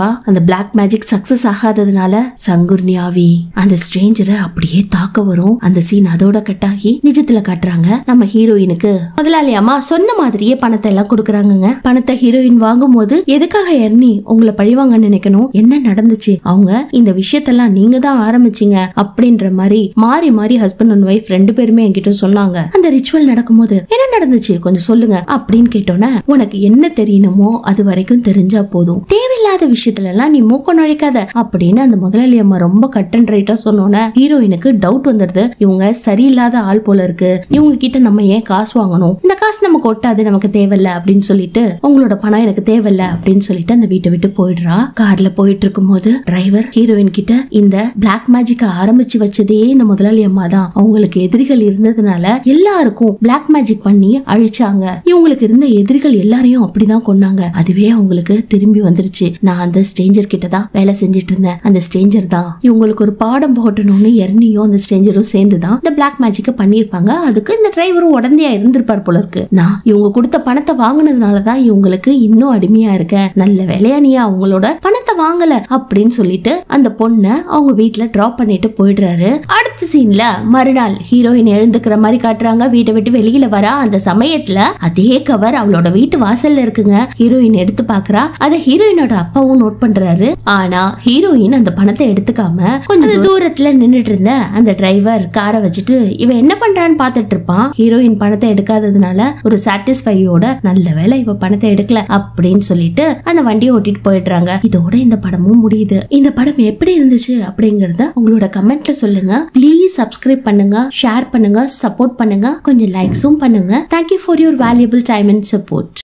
இருப்பா அந்த பிளாக் மேஜிக் சக்சஸ் ஆகாததுனால சங்குர்னி ஆவி அந்த ஸ்ட்ரேஞ்சரை அப்படியே தாக்க வரும் அந்த சீன் அதோட கட் ஆகி நிஜத்துல காட்டுறாங்க நம்ம ஹீரோயினுக்கு முதலாளி அம்மா சொன்ன மாதிரியே பணத்தை எல்லாம் கொடுக்குறாங்கங்க பணத்தை ஹீரோயின் வாங்கும் போது எதுக்காக எர்னி உங்களை பழிவாங்க நினைக்கணும் என்ன நடந்துச்சு அவங்க இந்த விஷயத்தெல்லாம் நீங்க தான் ஆரம்பிச்சீங்க அப்படின்ற மாதிரி மாறி மாறி ஹஸ்பண்ட் அண்ட் ஒய்ஃப் ரெண்டு பேருமே என்கிட்ட சொன்னாங்க அந்த ரிச்சுவல் நடக்கும்போது என்ன நடந்துச்சு கொஞ்சம் சொல்லுங்க அப்படின்னு கேட்டோன்னே உனக்கு என்ன தெரியணுமோ அது வரைக்கும் தெரிஞ்சா போதும் தேவையில்லாத விஷயத்துல எல்லாம் நீ மூக்க நுழைக்காத அப்படின்னு அந்த முதலாளி அம்மா ரொம்ப கட் அண்ட் ரைட்டா சொன்னோன்னே ஹீரோயினுக்கு டவுட் வந்துடுது இவங்க சரியில்லாத ஆள் போல இருக்கு இவங்க கிட்ட நம்ம ஏன் காசு வாங்கணும் இந்த காசு நமக்கு ஒட்டாது நமக்கு தேவையில்ல அப்படின்னு சொல்லிட்டு உங்களோட பணம் எனக்கு தேவையில்ல அப்படின்னு சொல்லிட்டு அந்த வீட்டை விட்டு போயிடுறா கார்ல போயிட்டு இருக்கும்போது டிரைவர் ஹீரோயின் கிட்ட இந்த பிளாக் மேஜிக்க ஆரம்பிச்சு வச்சதே இந்த முதலாளி அம்மா தான் அவங்களுக்கு எதிரிகள் இருந்ததுனால எல்லாருக்கும் பிளாக் மேஜிக் பண்ணி அழிச்சாங்க இவங்களுக்கு இருந்த எதிரிகள் எல்லாரையும் அப்படிதான் கொன்னாங்க அதுவே அவங்களுக்கு திரும்பி வந்துருச்சு நான் அந்த ஸ்ட்ரேஞ்சர் கிட்ட தான் வேலை செஞ்சுட்டு இருந்தேன் அந்த ஸ்ட்ரேஞ்சர் தான் இவங்களுக்கு ஒரு பாடம் போட்டணும்னு எரணியும் அந்த ஸ்ட்ரேஞ்சரும் சேர்ந்து தான் இந்த பிளாக் மேஜிக்க பண்ணிருப்பாங்க அதுக்கு இந்த டிரைவரும் உடந்தையா இருந்திருப்பார் போல இருக்கு நான் இவங்க கொடுத்த பணத்தை வாங்கினதுனால தான் இவங்களுக்கு இன்னும் அடிமையா இருக்கேன் நல்ல வேலையா நீ அவங்களோட பணத்தை வாங்கல அப்படின்னு சொல்லிட்டு அந்த பொண்ணை அவங்க வீட்டுல டிராப் பண்ணிட்டு போயிடுறாரு அடுத்த சீன்ல மறுநாள் ஹீரோயின் எழுந்துக்கிற மாதிரி காட்டுறாங்க வீட்டை விட்டு வெளியில வரா அந்த சமயத்துல அதே கவர் அவளோட வீட்டு வாசல்ல இருக்குங்க ஹீரோயின் எடுத்து பாக்குறா அத ஹீரோயினோட அப்பாவும் நோட் பண்றாரு ஆனா ஹீரோயின் அந்த பணத்தை எடுத்துக்காம கொஞ்சம் தூரத்துல நின்னுட்டு இருந்த அந்த டிரைவர் காரை வச்சுட்டு இவன் என்ன பண்றான்னு பாத்துட்டு இருப்பான் ஹீரோயின் பணத்தை எடுக்காததுனால ஒரு சாட்டிஸ்ஃபையோட நல்ல வேலை இவ பணத்தை எடுக்கல அப்படின்னு சொல்லிட்டு அந்த வண்டியை ஓட்டிட்டு போயிடுறாங்க இதோட இந்த படமும் முடியுது இந்த படம் எப்படி இருந்துச்சு அப்படிங்கறத உங்களோட கமெண்ட்ல சொல்லுங்க ப்ளீஸ் சப்ஸ்கிரைப் பண்ணுங்க ஷேர் பண்ணுங்க சப்போர்ட் பண்ணுங்க கொஞ்சம் லைக்ஸும் பண்ணுங்க thank you for your valuable time and support